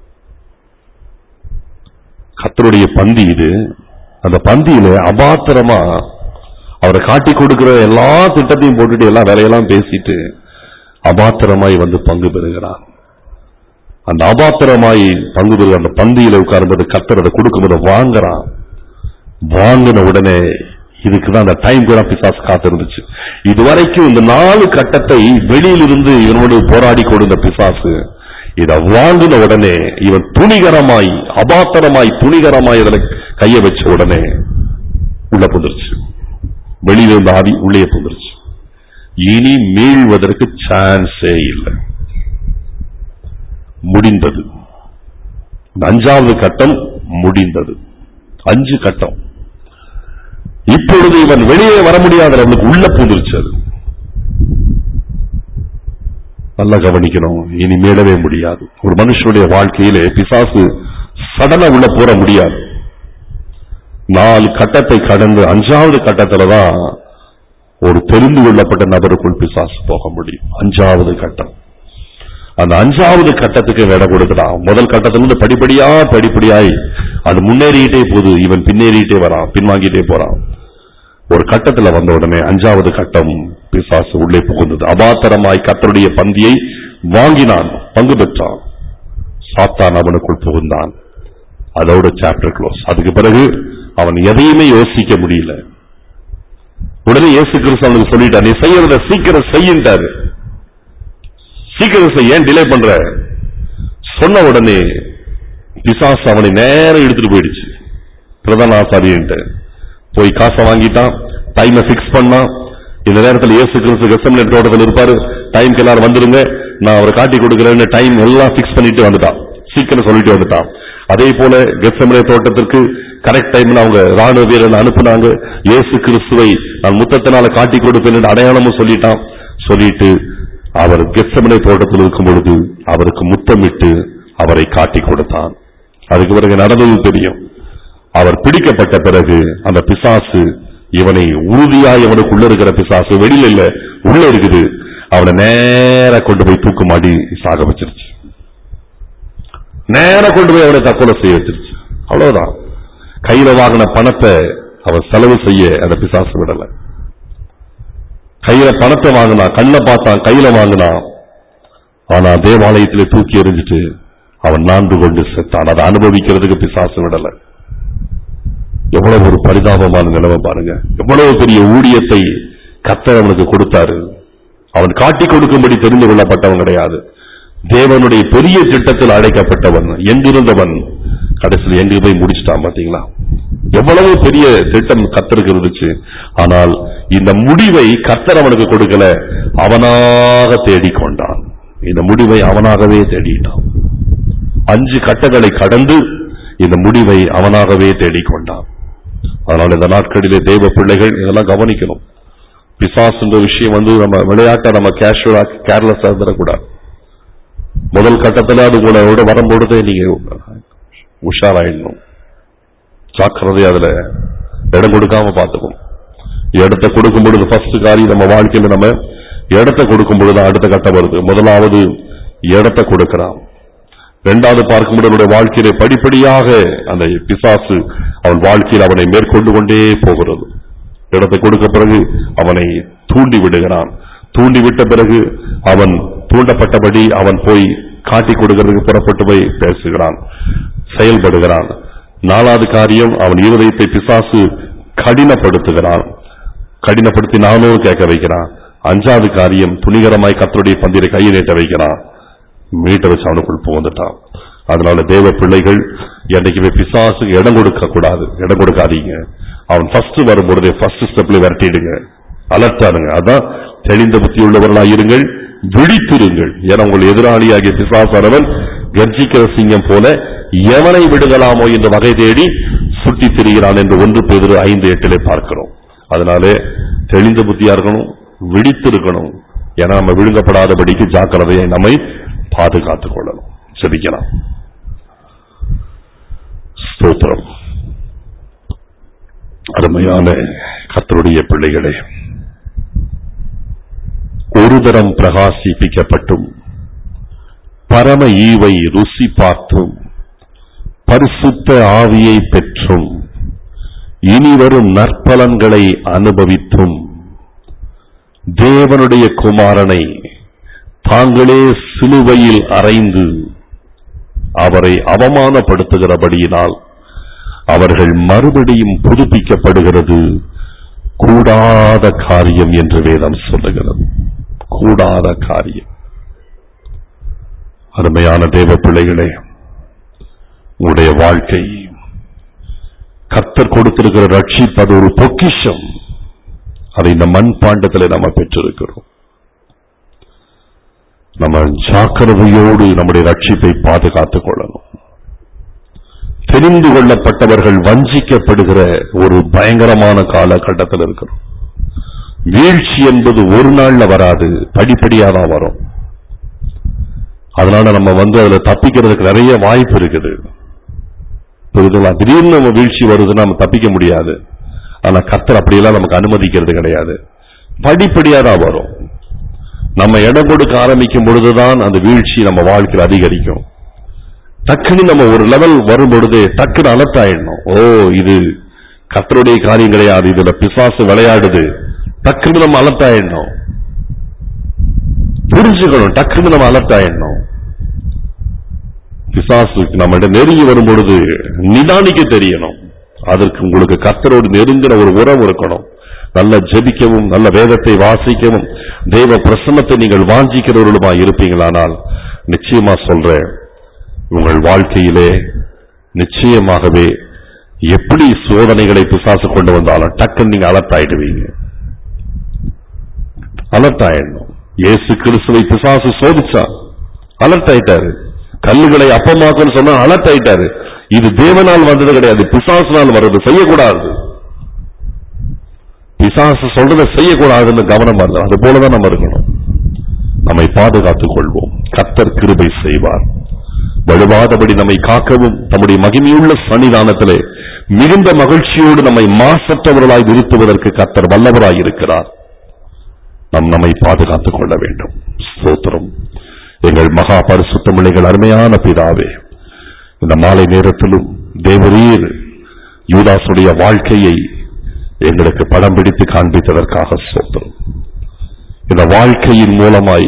கத்தருடைய பந்தி இது அந்த பந்தியில அபாத்திரமா அவரை காட்டி கொடுக்கிற எல்லா திட்டத்தையும் போட்டுட்டு எல்லா வேலையெல்லாம் பேசிட்டு அபாத்திரமாய் வந்து பங்கு பெறுகிறான் அந்த அபாத்திரமாய் பங்கு பெறுகிற அந்த பந்தியில உட்காரும்போது கத்தர் அதை கொடுக்கும்போது வாங்குறான் வாங்கின உடனே இதுக்கு தான் அந்த டைம் கூட பிசாசு காத்திருந்துச்சு இதுவரைக்கும் இந்த நாலு கட்டத்தை வெளியிலிருந்து இவனோடு போராடி கொடுத்த பிசாசு இத வாங்கின உடனே இவன் துணிகரமாய் அபாத்திரமாய் துணிகரமாய் அதில் கைய வச்ச உடனே உள்ள புதிர்ச்சு வெளியில இருந்த ஆவி உள்ளே புதிர்ச்சு இனி மீள்வதற்கு சான்ஸே இல்லை முடிந்தது இந்த அஞ்சாவது கட்டம் முடிந்தது அஞ்சு கட்டம் இப்பொழுது இவன் வெளியே வர முடியாத அவனுக்கு உள்ள பூந்துருச்சு அது நல்லா கவனிக்கணும் இனி மீளவே முடியாது ஒரு மனுஷனுடைய வாழ்க்கையிலே பிசாசு சடனா உள்ள போற முடியாது நாலு கட்டத்தை கடந்து அஞ்சாவது கட்டத்துல தான் ஒரு தெரிந்து கொள்ளப்பட்ட நபருக்குள் பிசாசு போக முடியும் அஞ்சாவது கட்டம் அந்த அஞ்சாவது கட்டத்துக்கு விட கொடுக்கிறான் முதல் கட்டத்திலிருந்து படிப்படியா படிப்படியாய் அது முன்னேறிக்கிட்டே போகுது இவன் பின்னேறிட்டே வரான் பின்வாங்கிட்டே போறான் ஒரு கட்டத்துல வந்த உடனே அஞ்சாவது கட்டம் பிசாசு உள்ளே புகுந்தது அபாத்தரமாய் கத்தருடைய பந்தியை வாங்கினான் பங்கு பெற்றான் சாத்தான் அவனுக்குள் புகுந்தான் அதோட சாப்டர் க்ளோஸ் அதுக்கு பிறகு அவன் எதையுமே யோசிக்க முடியல உடனே இயேசு கிறிஸ்து அவனுக்கு சொல்லிட்டார் நீ செய்யறத சீக்கிரம் செய்யின்றாரு சீக்கிரம் செய்ய ஏன் டிலே பண்ற சொன்ன உடனே பிசாசு அவனை நேரம் எடுத்துட்டு போயிடுச்சு பிரதான ஆசாரியன்ட்டு போய் காசை வாங்கிட்டான் டைமை பிக்ஸ் பண்ணான் இந்த நேரத்தில் இயேசு கிறிஸ்து கெசமனே தோட்டத்தில் இருப்பாரு டைம்க்கு எல்லாரும் வந்துருங்க நான் அவரை காட்டி கொடுக்கிறேன்னு டைம் எல்லாம் பிக்ஸ் பண்ணிட்டு வந்துட்டான் சீக்கிரம் சொல்லிட்டு வந்துட்டான் அதே போல கெசமனே தோட்டத்திற்கு கரெக்ட் டைம்ல அவங்க ராணுவ வீரன் அனுப்புனாங்க இயேசு கிறிஸ்துவை நான் முத்தத்தினால காட்டி கொடுப்பேன் அடையாளமும் சொல்லிட்டான் சொல்லிட்டு அவர் கெசமனே தோட்டத்தில் இருக்கும் பொழுது அவருக்கு முத்தமிட்டு அவரை காட்டி கொடுத்தான் அதுக்கு பிறகு நடந்தது தெரியும் அவர் பிடிக்கப்பட்ட பிறகு அந்த பிசாசு இவனை உறுதியாய் அவனுக்கு உள்ள இருக்கிற பிசாசு வெளியில இல்ல உள்ள இருக்குது அவனை நேரா கொண்டு போய் தூக்கு மாடி சாக வச்சிருச்சு நேரா கொண்டு போய் அவனை தற்கொலை செய்ய வச்சிருச்சு அவ்வளவுதான் கையில வாங்கின பணத்தை அவன் செலவு செய்ய அந்த பிசாசு விடல கையில பணத்தை வாங்கினான் கண்ணை பார்த்தான் கையில வாங்கினான் ஆனா தேவாலயத்திலே தூக்கி எறிஞ்சிட்டு அவன் நான்கு கொண்டு செத்தான் அதை அனுபவிக்கிறதுக்கு பிசாசு விடல எவ்வளவு ஒரு பரிதாபமான நிலைமை பாருங்க எவ்வளவு பெரிய ஊழியத்தை கர்த்தர் அவனுக்கு கொடுத்தாரு அவன் காட்டி கொடுக்கும்படி தெரிந்து கொள்ளப்பட்டவன் கிடையாது தேவனுடைய பெரிய திட்டத்தில் அழைக்கப்பட்டவன் எங்கிருந்தவன் கடைசியில் எங்க போய் முடிச்சிட்டான் பாத்தீங்களா எவ்வளவு பெரிய திட்டம் கத்தருக்கு இருந்துச்சு ஆனால் இந்த முடிவை கத்தர் அவனுக்கு கொடுக்கல அவனாக தேடிக்கொண்டான் இந்த முடிவை அவனாகவே தேடிட்டான் அஞ்சு கட்டங்களை கடந்து இந்த முடிவை அவனாகவே தேடிக்கொண்டான் அதனால இந்த நாட்களிலே தேவ பிள்ளைகள் இதெல்லாம் கவனிக்கணும் பிசாசுன்ற விஷயம் வந்து நம்ம விளையாட்டை நம்ம கேஷுவலா கேர்லெஸ்ஸா இருந்துடக்கூடாது முதல் கட்டத்துல அது உங்களோட வரும்பொழுதே நீங்க உஷாராயிடணும் ஜாக்கிரதை அதுல இடம் கொடுக்காம பார்த்துக்கணும் இடத்தை கொடுக்கும் பொழுது ஃபர்ஸ்ட் காரியம் நம்ம வாழ்க்கையில நம்ம இடத்தை கொடுக்கும் பொழுது அடுத்த கட்டம் வருது முதலாவது இடத்தை கொடுக்கிறான் இரண்டாவது பார்க்கும்போது அவனுடைய வாழ்க்கையில படிப்படியாக அந்த பிசாசு அவன் வாழ்க்கையில் அவனை மேற்கொண்டு கொண்டே போகிறது இடத்தை கொடுக்க பிறகு அவனை தூண்டி விடுகிறான் தூண்டி விட்ட பிறகு அவன் தூண்டப்பட்டபடி அவன் போய் காட்டி கொடுக்கிறதுக்கு புறப்பட்டு போய் பேசுகிறான் செயல்படுகிறான் நாலாவது காரியம் அவன் இருதயத்தை பிசாசு கடினப்படுத்துகிறான் கடினப்படுத்தி நானும் கேட்க வைக்கிறான் அஞ்சாவது காரியம் துணிகரமாய் கத்தருடைய பந்திரை கையை நீட்ட வைக்கிறான் மீட்ட வச்சு அவனுக்குள் புகுந்துட்டான் அதனால தேவ பிள்ளைகள் என்னைக்குமே பிசாசுக்கு இடம் கொடுக்க கூடாது இடம் கொடுக்காதீங்க அவன் ஃபர்ஸ்ட் வரும்பொழுதே ஃபர்ஸ்ட் ஸ்டெப்ல விரட்டிடுங்க அலர்ட்டானுங்க அதான் தெளிந்த புத்தி உள்ளவர்களா இருங்கள் விழித்திருங்கள் ஏன்னா உங்கள் எதிராளியாகிய பிசாசானவன் கர்ஜிக்கிற சிங்கம் போல எவனை விடுகலாமோ என்ற வகை தேடி சுட்டி திரிகிறான் என்று ஒன்று பேதிரு ஐந்து எட்டிலே பார்க்கிறோம் அதனாலே தெளிந்த புத்தியா இருக்கணும் விழித்திருக்கணும் ஏன்னா நம்ம விழுங்கப்படாதபடிக்கு ஜாக்கிரதையை நம்மை பாதுகாத்துக் கொள்ளணும் செபிக்கலாம் ஸ்தோத்திரம் அருமையான கர்த்தருடைய பிள்ளைகளே ஒரு தரம் பிரகாசிப்பிக்கப்பட்டும் பரம ஈவை ருசி பார்த்தும் பரிசுத்த ஆவியை பெற்றும் இனிவரும் நற்பலன்களை அனுபவித்தும் தேவனுடைய குமாரனை தாங்களே சிலுவையில் அறைந்து அவரை அவமானப்படுத்துகிறபடியினால் அவர்கள் மறுபடியும் புதுப்பிக்கப்படுகிறது கூடாத காரியம் என்று வேதம் சொல்லுகிறது கூடாத காரியம் அருமையான தேவ பிள்ளைகளே உங்களுடைய வாழ்க்கை கர்த்தர் கொடுத்திருக்கிற ரட்சிப்பது ஒரு பொக்கிஷம் அதை இந்த மண் பாண்டத்தில் நம்ம பெற்றிருக்கிறோம் நம்ம ஜாக்கிரதையோடு நம்முடைய ரட்சிப்பை பாதுகாத்துக் கொள்ளணும் தெரிந்து கொள்ளப்பட்டவர்கள் வஞ்சிக்கப்படுகிற ஒரு பயங்கரமான காலகட்டத்தில் இருக்கிறோம் வீழ்ச்சி என்பது ஒரு நாள்ல வராது படிப்படியா தான் வரும் அதனால நம்ம வந்து அதுல தப்பிக்கிறதுக்கு நிறைய வாய்ப்பு இருக்குது புரியுதுங்களா திடீர்னு நம்ம வீழ்ச்சி வருதுன்னா நம்ம தப்பிக்க முடியாது ஆனா கர்த்தர் அப்படியெல்லாம் நமக்கு அனுமதிக்கிறது கிடையாது படிப்படியா தான் வரும் நம்ம இடம் கொடுக்க ஆரம்பிக்கும் பொழுதுதான் அந்த வீழ்ச்சி நம்ம வாழ்க்கையில் அதிகரிக்கும் டக்குன்னு நம்ம ஒரு லெவல் வரும் பொழுது டக்குன்னு அலர்ட் ஆயிடணும் ஓ இது கர்த்தருடைய காரியம் கிடையாது இதுல பிசாசு விளையாடுது டக்குன்னு நம்ம அலர்ட் ஆயிடணும் புரிஞ்சுக்கணும் டக்குன்னு நம்ம அலர்ட் ஆயிடணும் பிசாசு நம்மகிட்ட நெருங்கி வரும் பொழுது நிதானிக்க தெரியணும் அதற்கு உங்களுக்கு கர்த்தரோடு நெருங்கின ஒரு உறவு இருக்கணும் நல்ல ஜெபிக்கவும் நல்ல வேதத்தை வாசிக்கவும் தெய்வ பிரசன்னத்தை நீங்கள் வாஞ்சிக்கிறவர்களுமாய் இருப்பீங்களானால் நிச்சயமா சொல்றேன் உங்கள் வாழ்க்கையிலே நிச்சயமாகவே எப்படி சோதனைகளை பிசாசு கொண்டு வந்தாலும் டக்குன்னு நீங்க அலர்ட் ஆயிடுவீங்க அலர்ட் ஆயிடணும் இயேசு கிறிஸ்துவை பிசாசு சோதிச்சா அலர்ட் ஆயிட்டாரு கல்லுகளை அப்பமாக்குன்னு சொன்னா அலர்ட் ஆயிட்டாரு இது தேவனால் வந்தது கிடையாது பிசாசுனால் வர்றது செய்யக்கூடாது பிசாசு சொல்றதை செய்யக்கூடாதுன்னு கவனம் வரல அது போலதான் நம்ம இருக்கணும் நம்மை பாதுகாத்துக் கொள்வோம் கத்தர் கிருபை செய்வார் வலுவாதபடி நம்மை காக்கவும் நம்முடைய மகிமையுள்ள சன்னிதானத்திலே மிகுந்த மகிழ்ச்சியோடு நம்மை மாசற்றவர்களாய் நிறுத்துவதற்கு கத்தர் வல்லவராய் இருக்கிறார் நாம் நம்மை பாதுகாத்துக் கொள்ள வேண்டும் ஸ்தோத்திரம் எங்கள் மகா பரிசுத்தமிழைகள் அருமையான பிதாவே இந்த மாலை நேரத்திலும் தேவரீர் யூதாசுடைய வாழ்க்கையை எங்களுக்கு படம் பிடித்து காண்பித்ததற்காக ஸ்தோத்திரம் இந்த வாழ்க்கையின் மூலமாய்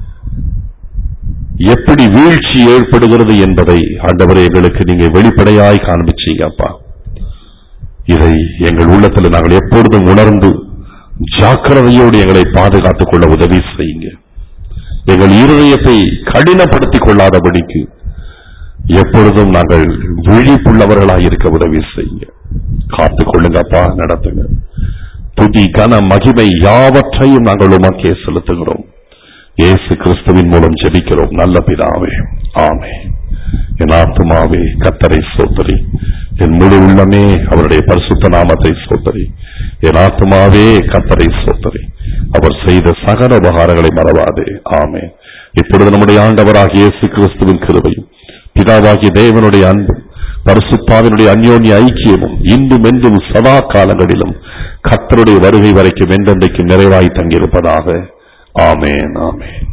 எப்படி வீழ்ச்சி ஏற்படுகிறது என்பதை ஆண்டவரே எங்களுக்கு நீங்க வெளிப்படையாய் காண்பிச்சீங்க அப்பா இதை எங்கள் உள்ளத்தில் நாங்கள் எப்பொழுதும் உணர்ந்து ஜாக்கிரதையோடு எங்களை பாதுகாத்துக் கொள்ள உதவி செய்யுங்க எங்கள் இருதயத்தை கடினப்படுத்திக் கொள்ளாதபடிக்கு எப்பொழுதும் நாங்கள் விழிப்புள்ளவர்களாய் இருக்க உதவி செய்யுங்க காத்துக் கொள்ளுங்கப்பா நடத்துங்க துதி கன மகிமை யாவற்றையும் நாங்கள் உமக்கே செலுத்துகிறோம் இயேசு கிறிஸ்துவின் மூலம் ஜெபிக்கிறோம் நல்ல பிதாவே ஆமே என் ஆத்துமாவே கத்தரை சோத்தரி என் முழு உள்ளமே அவருடைய பரிசுத்த நாமத்தை சோத்தரி என் ஆத்துமாவே கத்தரை சோத்தரி அவர் செய்த சகல உபகாரங்களை மறவாதே ஆமே இப்பொழுது நம்முடைய ஆண்டவராகிய இயேசு கிறிஸ்துவின் கிருபையும் பிதாவாகிய தேவனுடைய அன்பும் பரிசுத்தாவினுடைய அந்யோன்ய ஐக்கியமும் இன்றும் என்றும் சதா காலங்களிலும் கர்த்தருடைய வருகை வரைக்கும் என்றென்றைக்கும் நிறைவாய் தங்கியிருப்பதாக ஆமேன் ஆமேன்